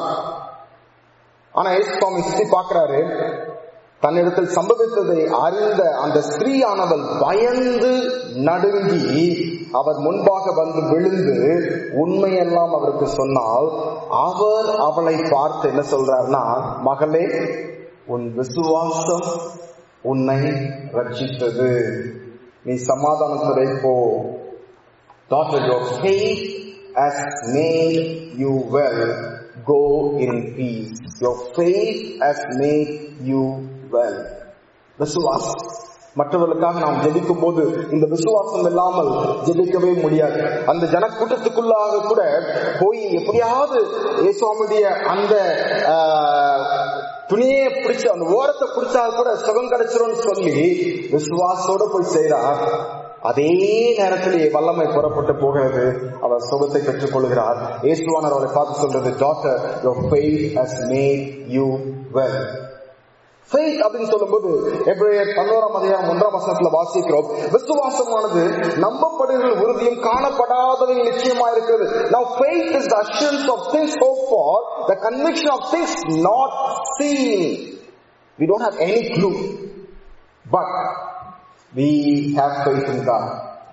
ஆனா ஏசு சுவாமி சுத்தி பாக்குறாரு தன்னிடத்தில் சம்பவித்ததை அறிந்த அந்த ஸ்திரீயானவள் பயந்து நடுங்கி அவர் முன்பாக வந்து விழுந்து உண்மையெல்லாம் அவருக்கு சொன்னால் அவர் அவளை பார்த்து என்ன சொல்றாருன்னா மகளே உன் விசுவாசம் உன்னை ரட்சித்தது நீ சமாதானத்துடைய போ Daughter, your faith has made you well. Go in peace. Your faith has made you well. விசுவாசம் மற்றவர்களுக்காக நாம் ஜெபிக்கும் போது இந்த விசுவாசம் இல்லாமல் ஜெபிக்கவே முடியாது அந்த ஜனக்கூட்டத்துக்குள்ளாக கூட போய் எப்படியாவது இயேசுவாமுடைய அந்த ஆஹ், துணியை பிடிச்சு அந்த ஓரத்தை பிடிச்சா கூட சுகம் கிடைச்சிரும்னு சொல்லி விசுவாசத்தோட போய் செய்றார் அதே நேரத்திலே வல்லமை புறப்பட்டு போகிறது அவர் சுகத்தை பெற்றுக் கொள்கிறார் இயேசுவானர் அவரை பார்த்து சொல்றது doctor your faith has made you well faith அப்படின்னு சொல்லும்போது எப்ரேயர் பதினோராம் அதிகாரம் ஒன்றாம் வசனத்துல வாசிக்கிறோம் விசுவாசமானது நம்பப்படுகிற உறுதியும் காணப்படாதவை நிச்சயமா இருக்கிறது now faith is the assurance of things hoped for the conviction of things not seen we don't have any clue but we have faith in God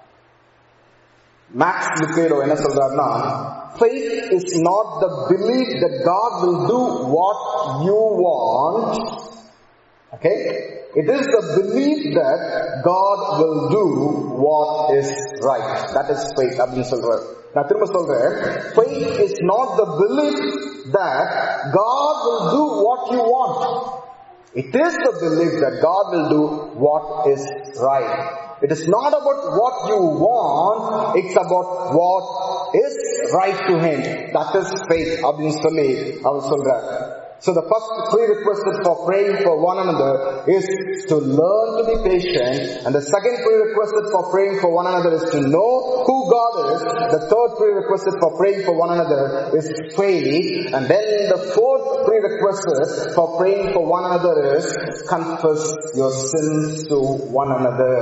Max Lucado என்ன சொல்றாருன்னா faith is not the belief that God will do what you want Okay? It is the belief that God will do what is right. That is faith. அப்படின்னு சொல்றார் நான் திரும்ப சொல்றேன் faith is not the belief that God will do what you want. It is the belief that God will do what is right. It is not about what you want, it's about what is right to Him. That is faith. அப்படின்னு சொல்லி அவர் சொல்றார் So the first prerequisite for praying for one another is to learn to be patient. And the second prerequisite for praying for one another is to know who God is. The third prerequisite for praying for one another is faith. And then the fourth prerequisite for praying for one another is confess your sins to one another.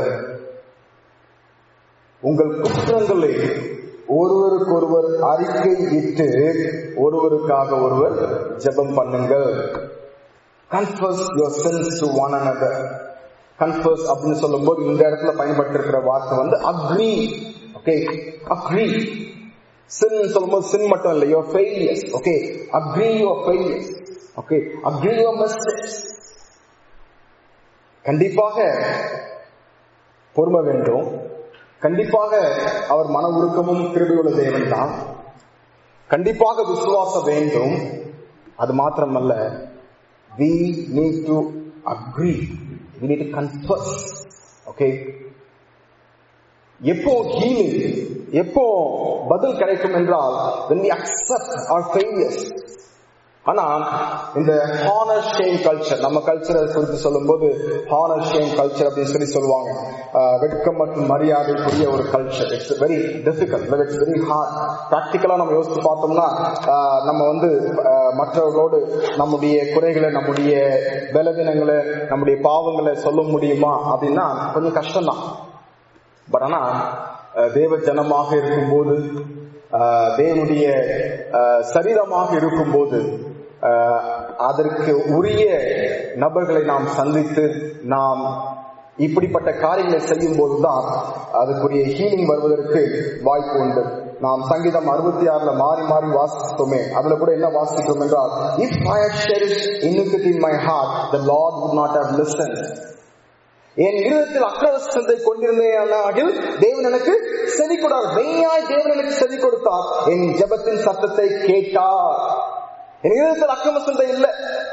உங்கள் குற்றங்களை ஒருவருக்கொருவர் அறிக்கை இட்டு ஒருவருக்காக ஒருவர் ஜெபம் பண்ணுங்கள் confess your sins to one another confess அப்படின்னு சொல்லும்போது இந்த இடத்துல பயன்பட்டிருக்கிற வார்த்தை வந்து அக்ரி ஓகே அக்ரி சின் சொல்லும்போது சின் மட்டும் இல்லை your failures okay agree your failures okay agree your mistakes கண்டிப்பாக பொறுமை வேண்டும் கண்டிப்பாக அவர் மன உருக்கமும் கிருபியுள்ள தேவன் தான் கண்டிப்பாக விசுவாசம் வேண்டும் அது மாத்திரமல்ல we need to agree we need to confess okay எப்போ ஹீலிங் எப்போ பதில் கிடைக்கும் என்றால் when we accept our failures ஆனா இந்த ஹானர் ஷேம் கல்ச்சர் நம்ம கல்ச்சரை குறித்து சொல்லும்போது ஹானர் ஷேம் கல்ச்சர் அப்படின்னு சொல்லி சொல்லுவாங்க ஆஹ் வெட்கம் மற்றும் மரியாதைக்குரிய ஒரு culture it's very difficult it's very hard ப்ராக்டிக்கலா நம்ம யோசிச்சு பார்த்தோம்னா ஆஹ் நம்ம வந்து ஆஹ் மற்றவர்களோடு நம்முடைய குறைகளை நம்முடைய பலவீனங்களை நம்முடைய பாவங்களை சொல்ல முடியுமா அப்படின்னா கொஞ்சம் கஷ்டம்தான் பட் ஆனா அஹ், தேவ ஜனமாக இருக்கும்போது அஹ், தேவனுடைய அஹ், சரீரமாக இருக்கும்போது அஹ், அதற்கு உரிய நபர்களை நாம் சந்தித்து நாம் இப்படிப்பட்ட காரியங்களை செய்யும் போதுதான் அதுக்குரிய ஹீலிங் வருவதற்கு வாய்ப்பு உண்டு நாம் சங்கீதம் அறுபத்தி ஆறுல மாறி மாறி வாசித்தோமே அதுல கூட என்ன வாசிக்கிறோம் என்றால் if I had cherished iniquity in my heart the lord would not have listened என் இருதயத்தில் அக்கிரவசத்தை கொண்டிருந்தேனாகில் தேவன் எனக்கு செவி கொடார் மெய்யாய் தேவன் எனக்கு செவி கொடுத்தார் என் ஜெபத்தின் சத்தத்தை கேட்டார் என் இருதயத்தில் அக்கிரமசத்தை இல்ல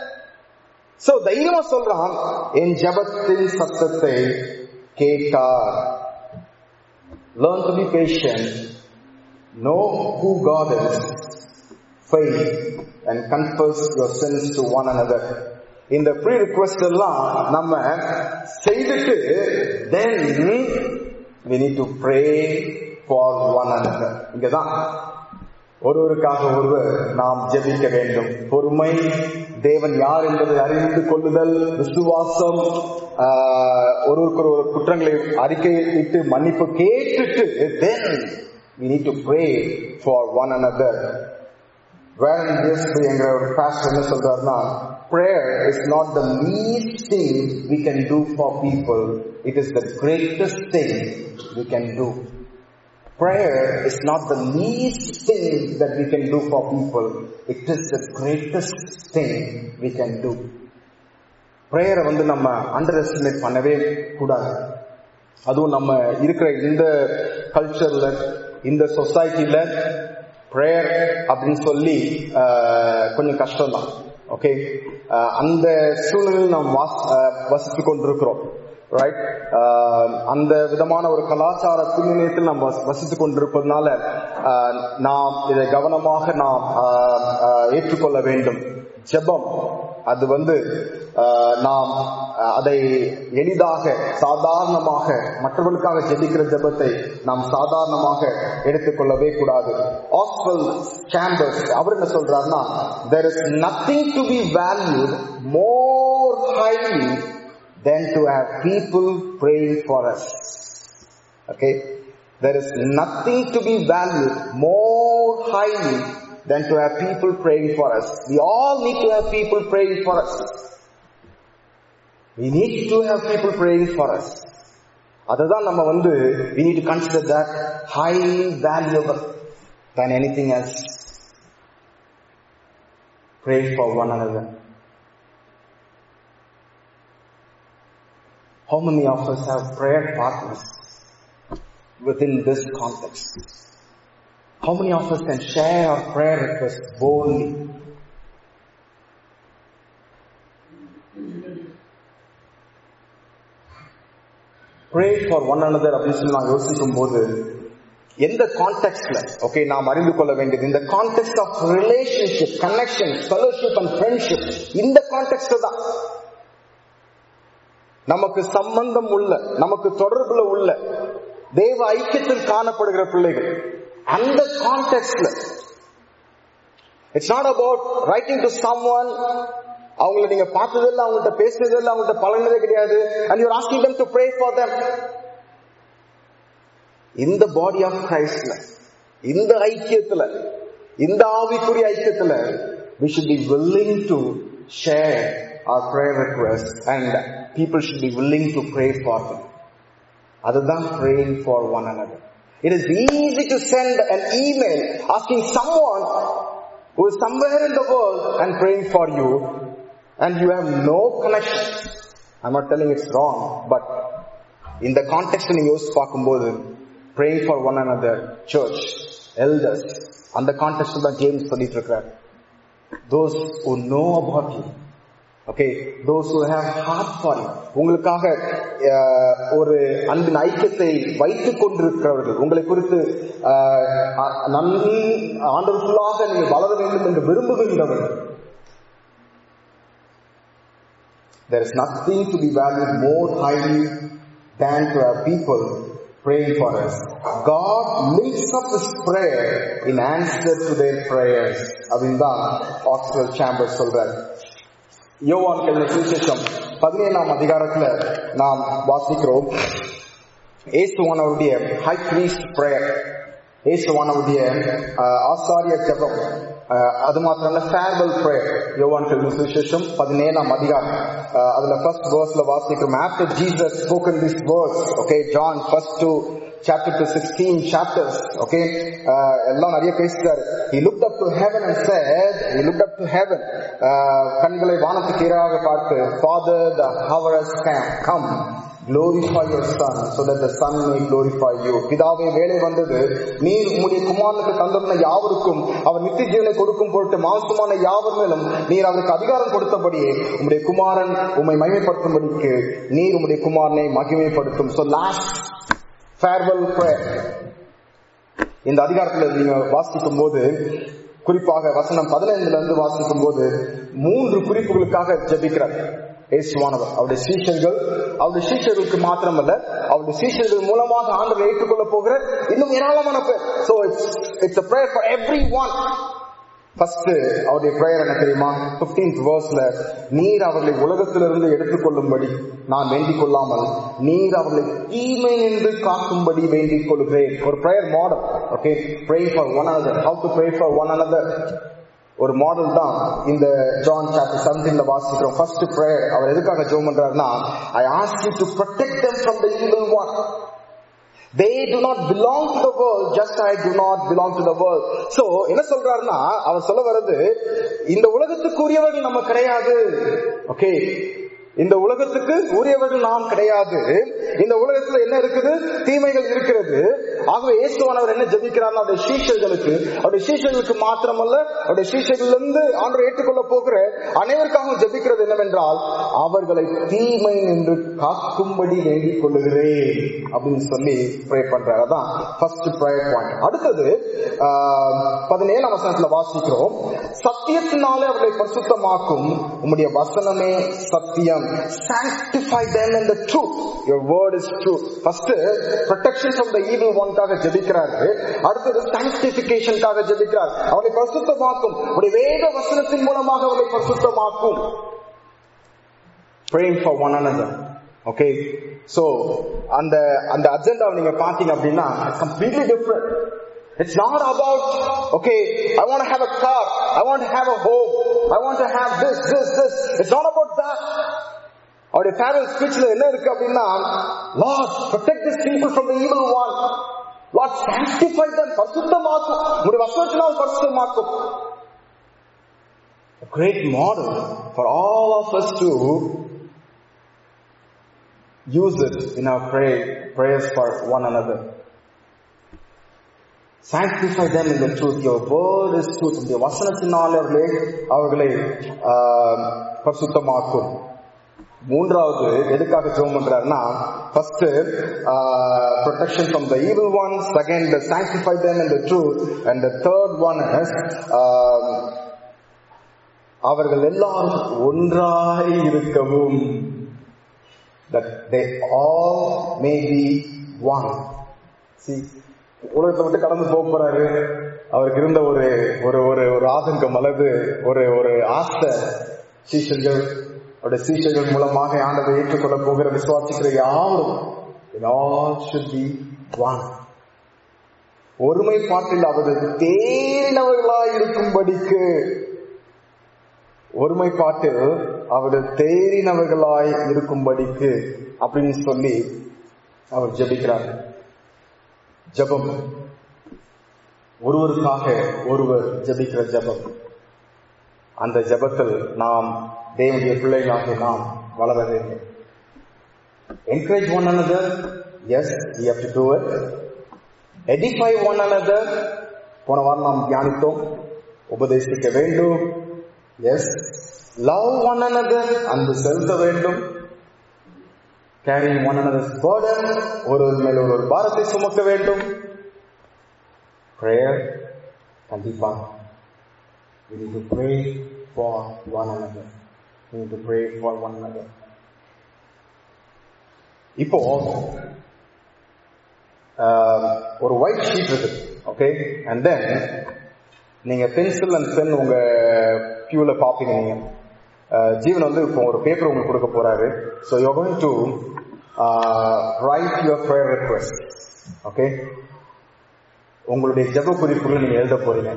சோ தைரியமா சொல்றான் என் ஜெபத்தின் சத்தத்தை கேட்டார் learn to be patient know who God is faith and confess your sins to one another இந்த ப்ரீ ரிக்வெஸ்ட் எல்லாம் நம்ம செய்துட்டு then we need to pray for one another இங்கதான் ஒருவருக்காக ஒருவர் நாம் ஜெபிக்க வேண்டும் பொறுமை தேவன் யார் என்பதை அறிந்து கொள்ளுதல் விசுவாசம் ஆஹ், ஒருவருக்கு ஒரு குற்றங்களை அறிக்கையிட்டு மன்னிப்பு கேட்டுட்டு then we need to pray for one another Velan ஜேஸ்பி என்கிற ஒரு பாஸ்டர் என்ன சொல்றாருன்னா prayer is not the least thing we can do for people it is the greatest thing we can do prayer is not the least thing that we can do for people it is the greatest thing we can do ப்ரேயரை வந்து நம்ம under estimate பண்ணவே கூடாது அதுவும் நம்ம இருக்கிற இந்த கல்ச்சர்ல இந்த சொசைட்டில ப்ரேயர் அப்படின்னு சொல்லி ஆஹ், கொஞ்சம் கஷ்டம் தான் ஓகே அந்த சூழ்நிலையில் நாம் வாஸ்- ஆஹ், வசித்துக் கொண்டிருக்கிறோம் ரைட் அந்த விதமான ஒரு கலாச்சார பின்னணியத்தில் நாம் வசி- வசித்துக் கொண்டிருப்பதனால ஆஹ், நாம் இதை கவனமாக நாம் ஆஹ், ஆஹ், ஏற்றுக்கொள்ள வேண்டும் ஜெபம் அது வந்து ஆஹ், நாம் ஆஹ், அதை எளிதாக சாதாரணமாக மற்றவர்களுக்காக ஜெபிக்கிற ஜெபத்தை நாம் சாதாரணமாக எடுத்துக்கொள்ளவே கூடாது ஆஸ்வல் சாம்பர்ஸ் அவர் என்ன சொல்றாருன்னா there is nothing to be valued more highly than to have people praying for us okay there is nothing to be valued more highly than to have people praying for us we all need to have people praying for us we need to have people praying for us அதுதான் நம்ம வந்து we need to consider that highly valuable than anything else pray for one another how many of us have prayer partners within this context how many of us can share our prayer requests boldly pray for one another அப்படின்னு சொல்லி நான் யோசிக்கும் போது எந்த கான்டெக்ட்ல okay நாம் அறிந்து கொள்ள வேண்டியது இந்த context of relationship connection fellowship and friendship இந்த கான்டெக்ட் தான் நமக்கு சம்பந்தம் உள்ள நமக்கு தொடர்புல உள்ள தேவ ஐக்கியத்தில் காணப்படுகிற பிள்ளைகள் அந்த கான்டெக்ட்ல it's not about writing to someone அவங்கள நீங்க பார்த்ததில்ல அவங்கள்ட்ட பேசுனதில்ல அவங்கள்ட்ட பழகினதே கிடையாது and you're asking them to pray for them இந்த பாடி ஆஃப் கிரைஸ்ட்ல இந்த ஐக்கியத்துல இந்த ஆவிக்குரிய ஐக்கியத்துல we should be willing to share our prayer requests and people should be willing to pray for them அதுதான் praying for one another it is easy to send an email asking someone who is somewhere in the world and praying for you and you have no connection i'm not telling it's wrong but இந்த context நீங்க யோசிச்சு பார்க்கும்போது praying for one another church elders அந்த context தான் James சொல்லிட்டு இருக்கிறார் those who know about you okay those who have heart for you உங்களுக்காக அஹ், ஒரு அன்பின் ஐக்கியத்தை வைத்துக் கொண்டிருக்கிறவர்கள் உங்களை குறித்து அஹ், அ- நன் ஆண்டவர்களாக நீங்கள் வளர வேண்டும் என்று விரும்புகின்றவர்கள் There is nothing to be valued more highly than to have people praying for us. God lifts up His prayer in answer to their prayers. அப்படின்னு தான் ஆக்ஸ்போர்ட் சேம்பர் சொல்றாரு யோவான் கல்வி சுவிசேஷம் பதினேழாம் அதிகாரத்துல நாம் வாசிக்கிறோம் இயேசுவானவருடைய ஹை பிரீஸ்ட் பிரேயர் இயேசுவானவருடைய அஹ், ஆசாரிய ஜெபம் அஹ், அது மாத்திரம் ஃபேர்வெல் பிரேயர் யோவான் கல்வி சுவிசேஷம் பதினேழாம் அதிகாரம் அஹ், அதுல ஃபர்ஸ்ட் வேர்ஸ்ல வாசிக்கிறோம் after Jesus spoken this words okay John first to chapter to 16 chapters okay uh, எல்லாம் நிறைய பேசிட்டாரு he looked up to heaven and said he looked up to heaven uh, கண்களை வானத்துக்கு ஈராக பார்த்து father the hour has come glorify your son so that the son may glorify you பிதாவே வேலை வந்தது நீர் உம்முடைய குமாரனுக்கு தந்துள்ள யாவருக்கும் அவர் நித்திய ஜீவனை கொடுக்கும் பொருட்டு மாசுமான யாவர் மேலும் நீர் அவருக்கு அதிகாரம் கொடுத்தபடியே உம்முடைய குமாரன் உம்மை மகிமைப்படுத்தும்படிக்கு நீர் உம்முடைய குமாரனை மகிமைப்படுத்தும் so last farewell prayer இந்த அதிகாரத்துல நீங்க வாசிக்கும் போது குறிப்பாக வசனம் பதினைந்துல இருந்து வாசிக்கும் போது மூன்று குறிப்புகளுக்காக ஜெபிக்கிறார் இயேசுவானவர் அவருடைய சீஷர்கள் அவருடைய சீஷர்களுக்கு மாத்திரமல்ல அவருடைய சீஷர்கள் மூலமாக ஆண்டவர் ஏற்றுக்கொள்ள போகிற இன்னும் ஏராளமான பேர் so it's it's a prayer for everyone first அவருடைய பிரேயர் என்ன தெரியுமா 15th வேர்ஸ்ல நீர் அவர்களை உலகத்திலிருந்து எடுத்துக்கொள்ளும்படி நான் வேண்டிக் கொள்ளாமல் நீர் அவர்களை தீமை என்று காக்கும்படி வேண்டிக் கொள்கிறேன் ஒரு prayer model okay pray for one another how to pray for one another ஒரு மாடல் தான் இந்த ஜான் சாப்டர் செவன்டீன்ல வாசிக்கிறோம் ஃபர்ஸ்ட் பிரேயர் அவர் எதுக்காக ஜோம் பண்றாருன்னா I ask you to protect them from the evil one they do not belong to the world just I do not belong to the world so என்ன சொல்றாருன்னா அவர் சொல்ல வர்றது இந்த உலகத்துக்குரியவர்கள் நம்ம கிடையாது ஓகே இந்த உலகத்துக்கு உரியவர்கள் நாம் கிடையாது இந்த உலகத்துல என்ன இருக்குது தீமைகள் இருக்கிறது ஆகவே இயேசுவானவர் என்ன ஜெபிக்கிறார்னா அவருடைய சீஷர்களுக்கு அவருடைய சீஷர்களுக்கு மாத்திரமல்ல அவருடைய சீஷர்களிலிருந்து ஆண்டவர் ஏற்றுக்கொள்ள போகிற அனைவருக்காகவும் ஜெபிக்கிறது என்னவென்றால் அவர்களை தீமை நின்று காக்கும்படி வேண்டிக் கொள்ளுகிறேன் அப்படின்னு சொல்லி ப்ரே பண்றாரு அதான் ஃபர்ஸ்ட் ப்ரேயர் பாயிண்ட் அடுத்தது ஆஹ், பதினேழாம் வசனத்துல வாசிக்கிறோம் சத்தியத்தினாலே அவர்களை பரிசுத்தமாக்கும் உம்முடைய வசனமே சத்தியம் sanctify them in the truth your word is truth first protection from the evil one காக ஜெபிக்கிறாரு அடுத்தது sanctificationக்காக ஜெபிக்கிறார் அவரை பரிசுத்தமாக்கும் உடைய வேத வசனத்தின் மூலமாக அவரை பரிசுத்தமாக்கும் praying for one another okay so அந்த அந்த அஜெண்டாவை நீங்க பாத்தீங்க அப்படின்னா completely different it's not about okay i want to have a car i want to have a home i want to have this this this it's not about that அவருடைய ஃபேரல் ஸ்பீச்ல என்ன இருக்கு அப்படின்னா Lord protect these people from the evil one Lord sanctify them பரிசுத்தமாக்கும் உங்களுடைய வசனத்தினால் பரிசுத்தமாக்கும் a great model for all of us to use it in our pray, prayers for one another. Sanctify them in the truth. Your word is truth. உடைய வசனத்தினால் அவர்களை அவர்களை ஆஹ், பரிசுத்தமாக்கும் மூன்றாவது எதுக்காக ஜெபம் பண்றாருன்னா first protection from the evil one second sanctify them in the truth and the third one is ah, அவர்கள் எல்லாரும் ஒன்றாய் இருக்கவும் that they all may be one. See, உலகத்தை விட்டு கடந்து போக போறாரு அவருக்கு இருந்த ஒரு ஒரு ஒரு ஒரு ஆதங்கம் அல்லது ஒரு ஒரு ஆசை சீஷர்கள் அவருடைய சீஷர்கள் மூலமாக ஆண்டவை ஏற்றுக்கொள்ள போகிற விசுவாசிக்கிற யாரும் it all should be one. ஒருமைப்பாட்டில் அவர்கள் தேறினவர்களாய் இருக்கும்படிக்கு ஒருமைப்பாட்டில் அவர்கள் தேறினவர்களாய் இருக்கும்படிக்கு அப்படின்னு சொல்லி அவர் ஜெபிக்கிறார் ஜெபம் ஒருவருக்காக ஒருவர் ஜெபிக்கிற ஜெபம் அந்த ஜெபத்தில் நாம் தேவனுடைய பிள்ளைகளாக நாம் வளர வேண்டும் encourage one another as we have to do it edify one another போன வாரம் நாம் தியானித்தோம் உபதேசிக்க வேண்டும் எஸ் லவ் ஒன் another அன்பு செலுத்த வேண்டும் கேரிங் ஒன் another's burden ஒருவர் மேல் ஒரு பாரத்தை சுமக்க வேண்டும் prayer கண்டிப்பா we need to pray for one another we need to pray for one another இப்போ ஆஹ், ஒரு ஒயிட் ஷீட் இருக்கு ஓகே அண்ட் தென் நீங்க பென்சில் அண்ட் பென் உங்க பியூல பாப்பீங்க நீங்க ஆஹ், ஜீவன் வந்து இப்போ ஒரு பேப்பர் உங்களுக்கு கொடுக்க போறாரு so you going to write your prayer request okay உங்களுடைய ஜெப குறிப்புகளை நீங்க எழுத போறீங்க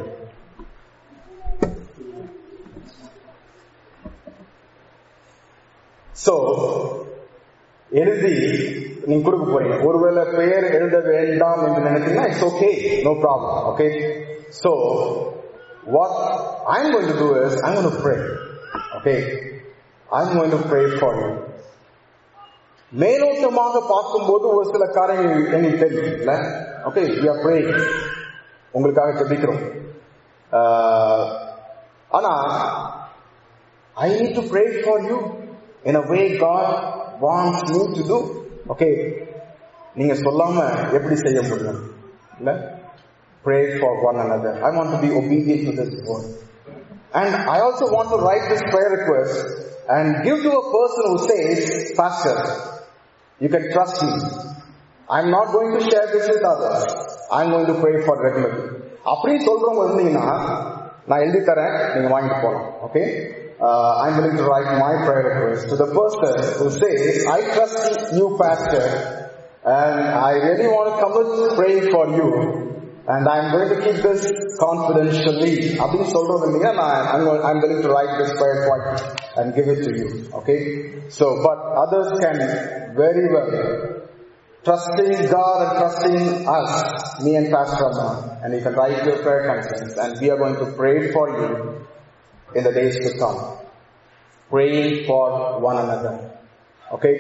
சோ எழுதி நீங்க கொடுக்க போறீங்க ஒருவேளை பெயர் எழுத வேண்டாம் என்று நினைச்சீங்கன்னா it's okay no problem okay so what I'm going to do is I'm going to pray okay I'm going to pray for you மேலோட்டமாக பார்க்கும்போது ஒரு சில காரியங்கள் எனக்கு தெரியும் இல்ல ஓகே வி ஆர் ப்ரே உங்களுக்காக ஜெபிக்கிறோம் ஆஹ், ஆனா I need to pray for you in a way God wants me to do. Okay. நீங்க சொல்லாம எப்படி செய்ய முடியும் இல்ல pray for one another. I want to be obedient to this word. And I also want to write this prayer request and give to a person who says, Pastor, you can trust me. I'm not going to share this with others. I'm going to pray for regularly. அப்படி சொல்றவங்க இருந்தீங்கன்னா நான் எழுதி தரேன் நீங்க வாங்கிட்டு போகலாம் okay I'm willing to write my prayer request to the person who says, I trust you, Pastor, and I really want to commit praying for you, and I'm going to keep this confidentially. அப்படின்னு சொல்றது இல்லையா நான் I'm, going- I'm willing to write this prayer point and give it to you. Okay? So, but others can very well trusting God and trusting us, me and Pastor Amma, and you can write your prayer concerns, and we are going to pray for you in the days to come. Praying for one another. Okay?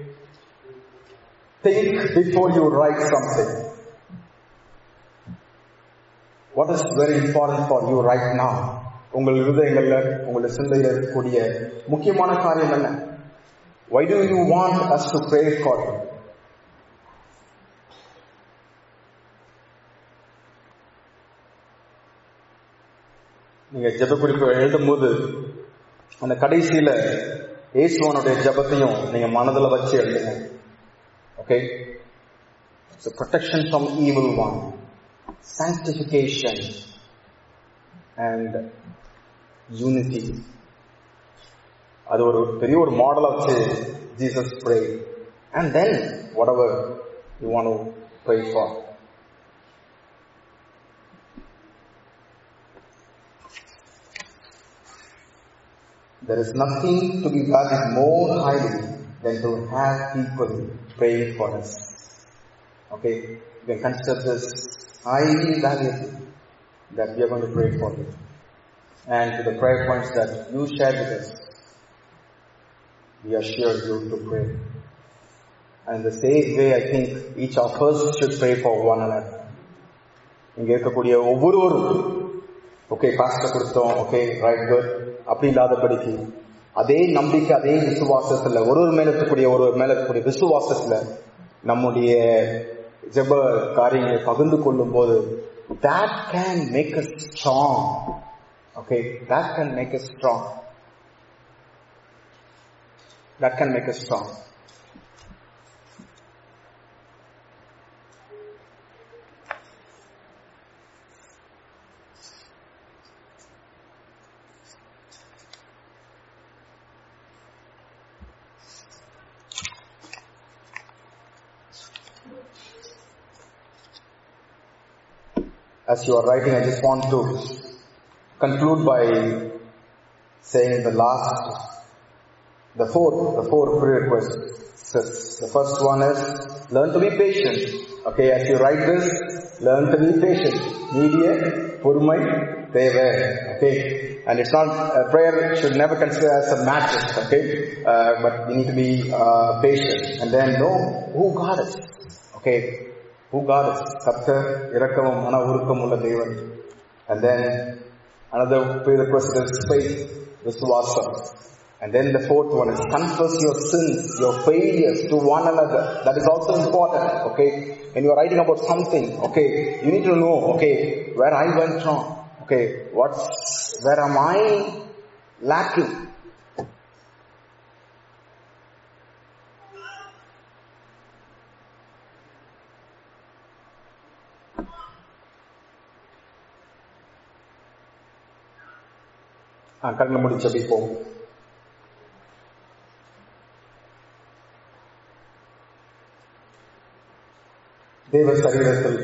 Think before you write something. What is very important for you right now? உங்கள் இருதயங்கள்ல உங்களுடைய சிந்தையில் இருக்கக்கூடிய முக்கியமான காரியம் என்ன Why do you want us to pray for you? நீங்க ஜெப குறிப்பு எழுதும் போது அந்த கடைசியில இயேசுவனுடைய ஜெபத்தையும் நீங்க மனதுல வச்சு எழுதுங்க okay So protection from evil one, sanctification, and unity. அது ஒரு பெரிய ஒரு மாடல் வச்சு Jesus pray and then whatever you want to pray for There is nothing to be valued more highly than to have people praying for us. Okay, you can consider this highly valuable that we are going to pray for you. And to the prayer points that you shared with us, we assure you to pray. And the same way, I think each of us should pray for one another. இங்க இருக்கக்கூடிய ஒவ்வொருவரும் okay pastor கொடுத்தோம் okay right good அப்படி இல்லாதபடிக்கு அதே நம்பிக்கை அதே விசுவாசத்துல ஒரு ஒரு மேல இருக்கக்கூடிய ஒரு ஒரு மேல இருக்கக்கூடிய விசுவாசத்துல நம்முடைய ஜெப காரியங்களை பகிர்ந்து கொள்ளும் போது that can make us strong okay that can make us strong that can make us strong as you are writing, I just want to conclude by saying the last, the fourth, the fourth prayer request. says- The first one is learn to be patient. Okay, as you write this, learn to be patient. Media, பொறுமை தேவை. Okay, and it's not uh, prayer should never consider as a matrix. Okay, uh, but you need to be uh, patient and then know who God is. Okay, who God is. கர்த்தர் இரக்கமும் மன உருக்கம் உள்ள தேவன். And then another prayer request is faith. விசுவாசம் And then the fourth one is confess your sins, your failures to one another. That is also important, okay? When you are writing about something, okay, you need to know, okay, where I went wrong, okay, what's, where am I lacking? கண்ணை முடி ஜபிப்போம் தேவ சரீரத்தில்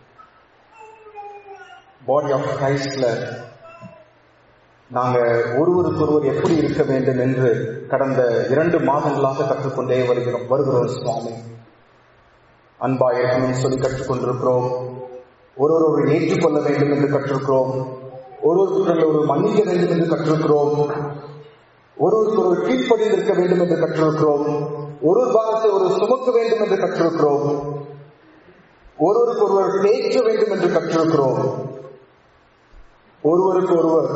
பாடி of கிரைஸ்ட்ல நாங்க ஒருவருக்கொருவர் எப்படி இருக்க வேண்டும் என்று கடந்த இரண்டு மாதங்களாக கற்றுக்கொண்டே வருகிறோம் வருகிறோம் சுவாமி அன்பா இருக்கணும்னு சொல்லி கற்றுக்கொண்டிருக்கிறோம் ஒருவரை ஏற்றுக்கொள்ள வேண்டும் என்று கற்றிருக்கிறோம் ஒருவருக்குள்ள ஒரு மன்னிக்க வேண்டும் என்று கற்றிருக்கிறோம் ஒருவருக்கு ஒரு கீழ்ப்படிந்திருக்க வேண்டும் என்று கற்றிருக்கிறோம் ஒரு பாரத்தை ஒரு சுமக்க வேண்டும் என்று கற்றிருக்கிறோம் ஒருவருக்கு ஒருவர் பேச வேண்டும் என்று கற்றிருக்கிறோம் ஒருவருக்கு ஒருவர்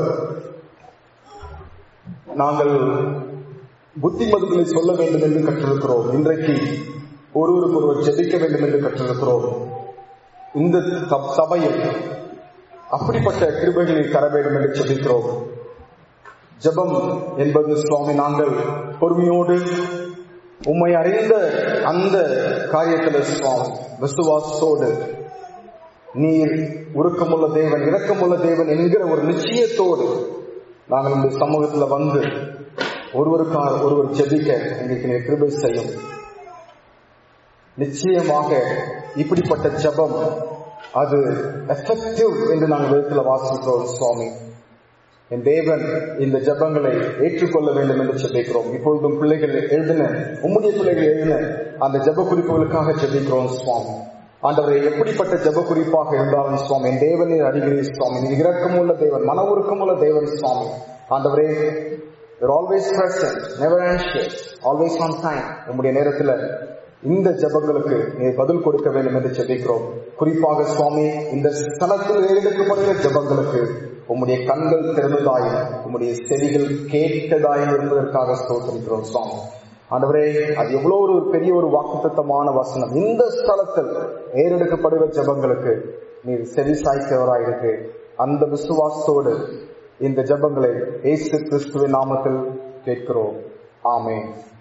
நாங்கள் புத்திமதிகளை சொல்ல வேண்டும் என்று கற்றிருக்கிறோம் இன்றைக்கு ஒருவருக்கு ஒருவர் ஜெபிக்க வேண்டும் என்று கற்றிருக்கிறோம் இந்த சபையில் அப்படிப்பட்ட கிருபைகளை தர வேண்டும் என்று ஜெபிக்கிறோம் ஜெபம் என்பது சுவாமி நாங்கள் பொறுமையோடு உம்மை அறிந்த அந்த காரியத்தில் சுவாமி விசுவாசத்தோடு நீர் உருக்கமுள்ள தேவன் இரக்கமுள்ள தேவன் என்கிற ஒரு நிச்சயத்தோடு நாங்கள் இந்த சமூகத்துல வந்து ஒருவருக்காக ஒருவர் ஜெபிக்க எங்களுக்கு நீர் கிருபை செய்யும் நிச்சயமாக இப்படிப்பட்ட ஜெபம் அது எஃபெக்டிவ் என்று நாங்கள் விதத்தில் வாசிக்கிறோம் சுவாமி என் தேவன் இந்த ஜபங்களை ஏற்றுக்கொள்ள வேண்டும் என்று ஜெபிக்கிறோம் இப்பொழுதும் பிள்ளைகள் எழுதின உம்முடைய பிள்ளைகள் எழுதின அந்த ஜப குறிப்புகளுக்காக ஜெபிக்கிறோம் சுவாமி ஆண்டவரை எப்படிப்பட்ட ஜப குறிப்பாக இருந்தாலும் சுவாமி என் தேவனை அறிகிறேன் சுவாமி நீ இரக்கமுள்ள தேவன் மன உருக்கமுள்ள தேவன் சுவாமி ஆண்டவரே always present never anxious always on time உங்களுடைய நேரத்தில் இந்த ஜபங்களுக்கு நீ பதில் கொடுக்க வேண்டும் என்று ஜெபிக்கிறோம் குறிப்பாக சுவாமி இந்த ஸ்தலத்தில் எடுக்கப்படுகிற ஜபங்களுக்கு உம்முடைய கண்கள் திறந்ததாயும் உம்முடைய செவிகள் கேட்டதாயும் இருப்பதற்காக ஸ்தோத்திரிக்கிறோம் சுவாமி ஆண்டவரே அது எவ்வளவு ஒரு பெரிய ஒரு வாக்குத்தத்தமான வசனம் இந்த ஸ்தலத்தில் ஏறெடுக்கப்படுகிற ஜபங்களுக்கு நீர் செவி சாய்த்தவராயிருக்கு அந்த விசுவாசத்தோடு இந்த ஜபங்களை ஏசு கிறிஸ்துவின் நாமத்தில் கேட்கிறோம் ஆமென்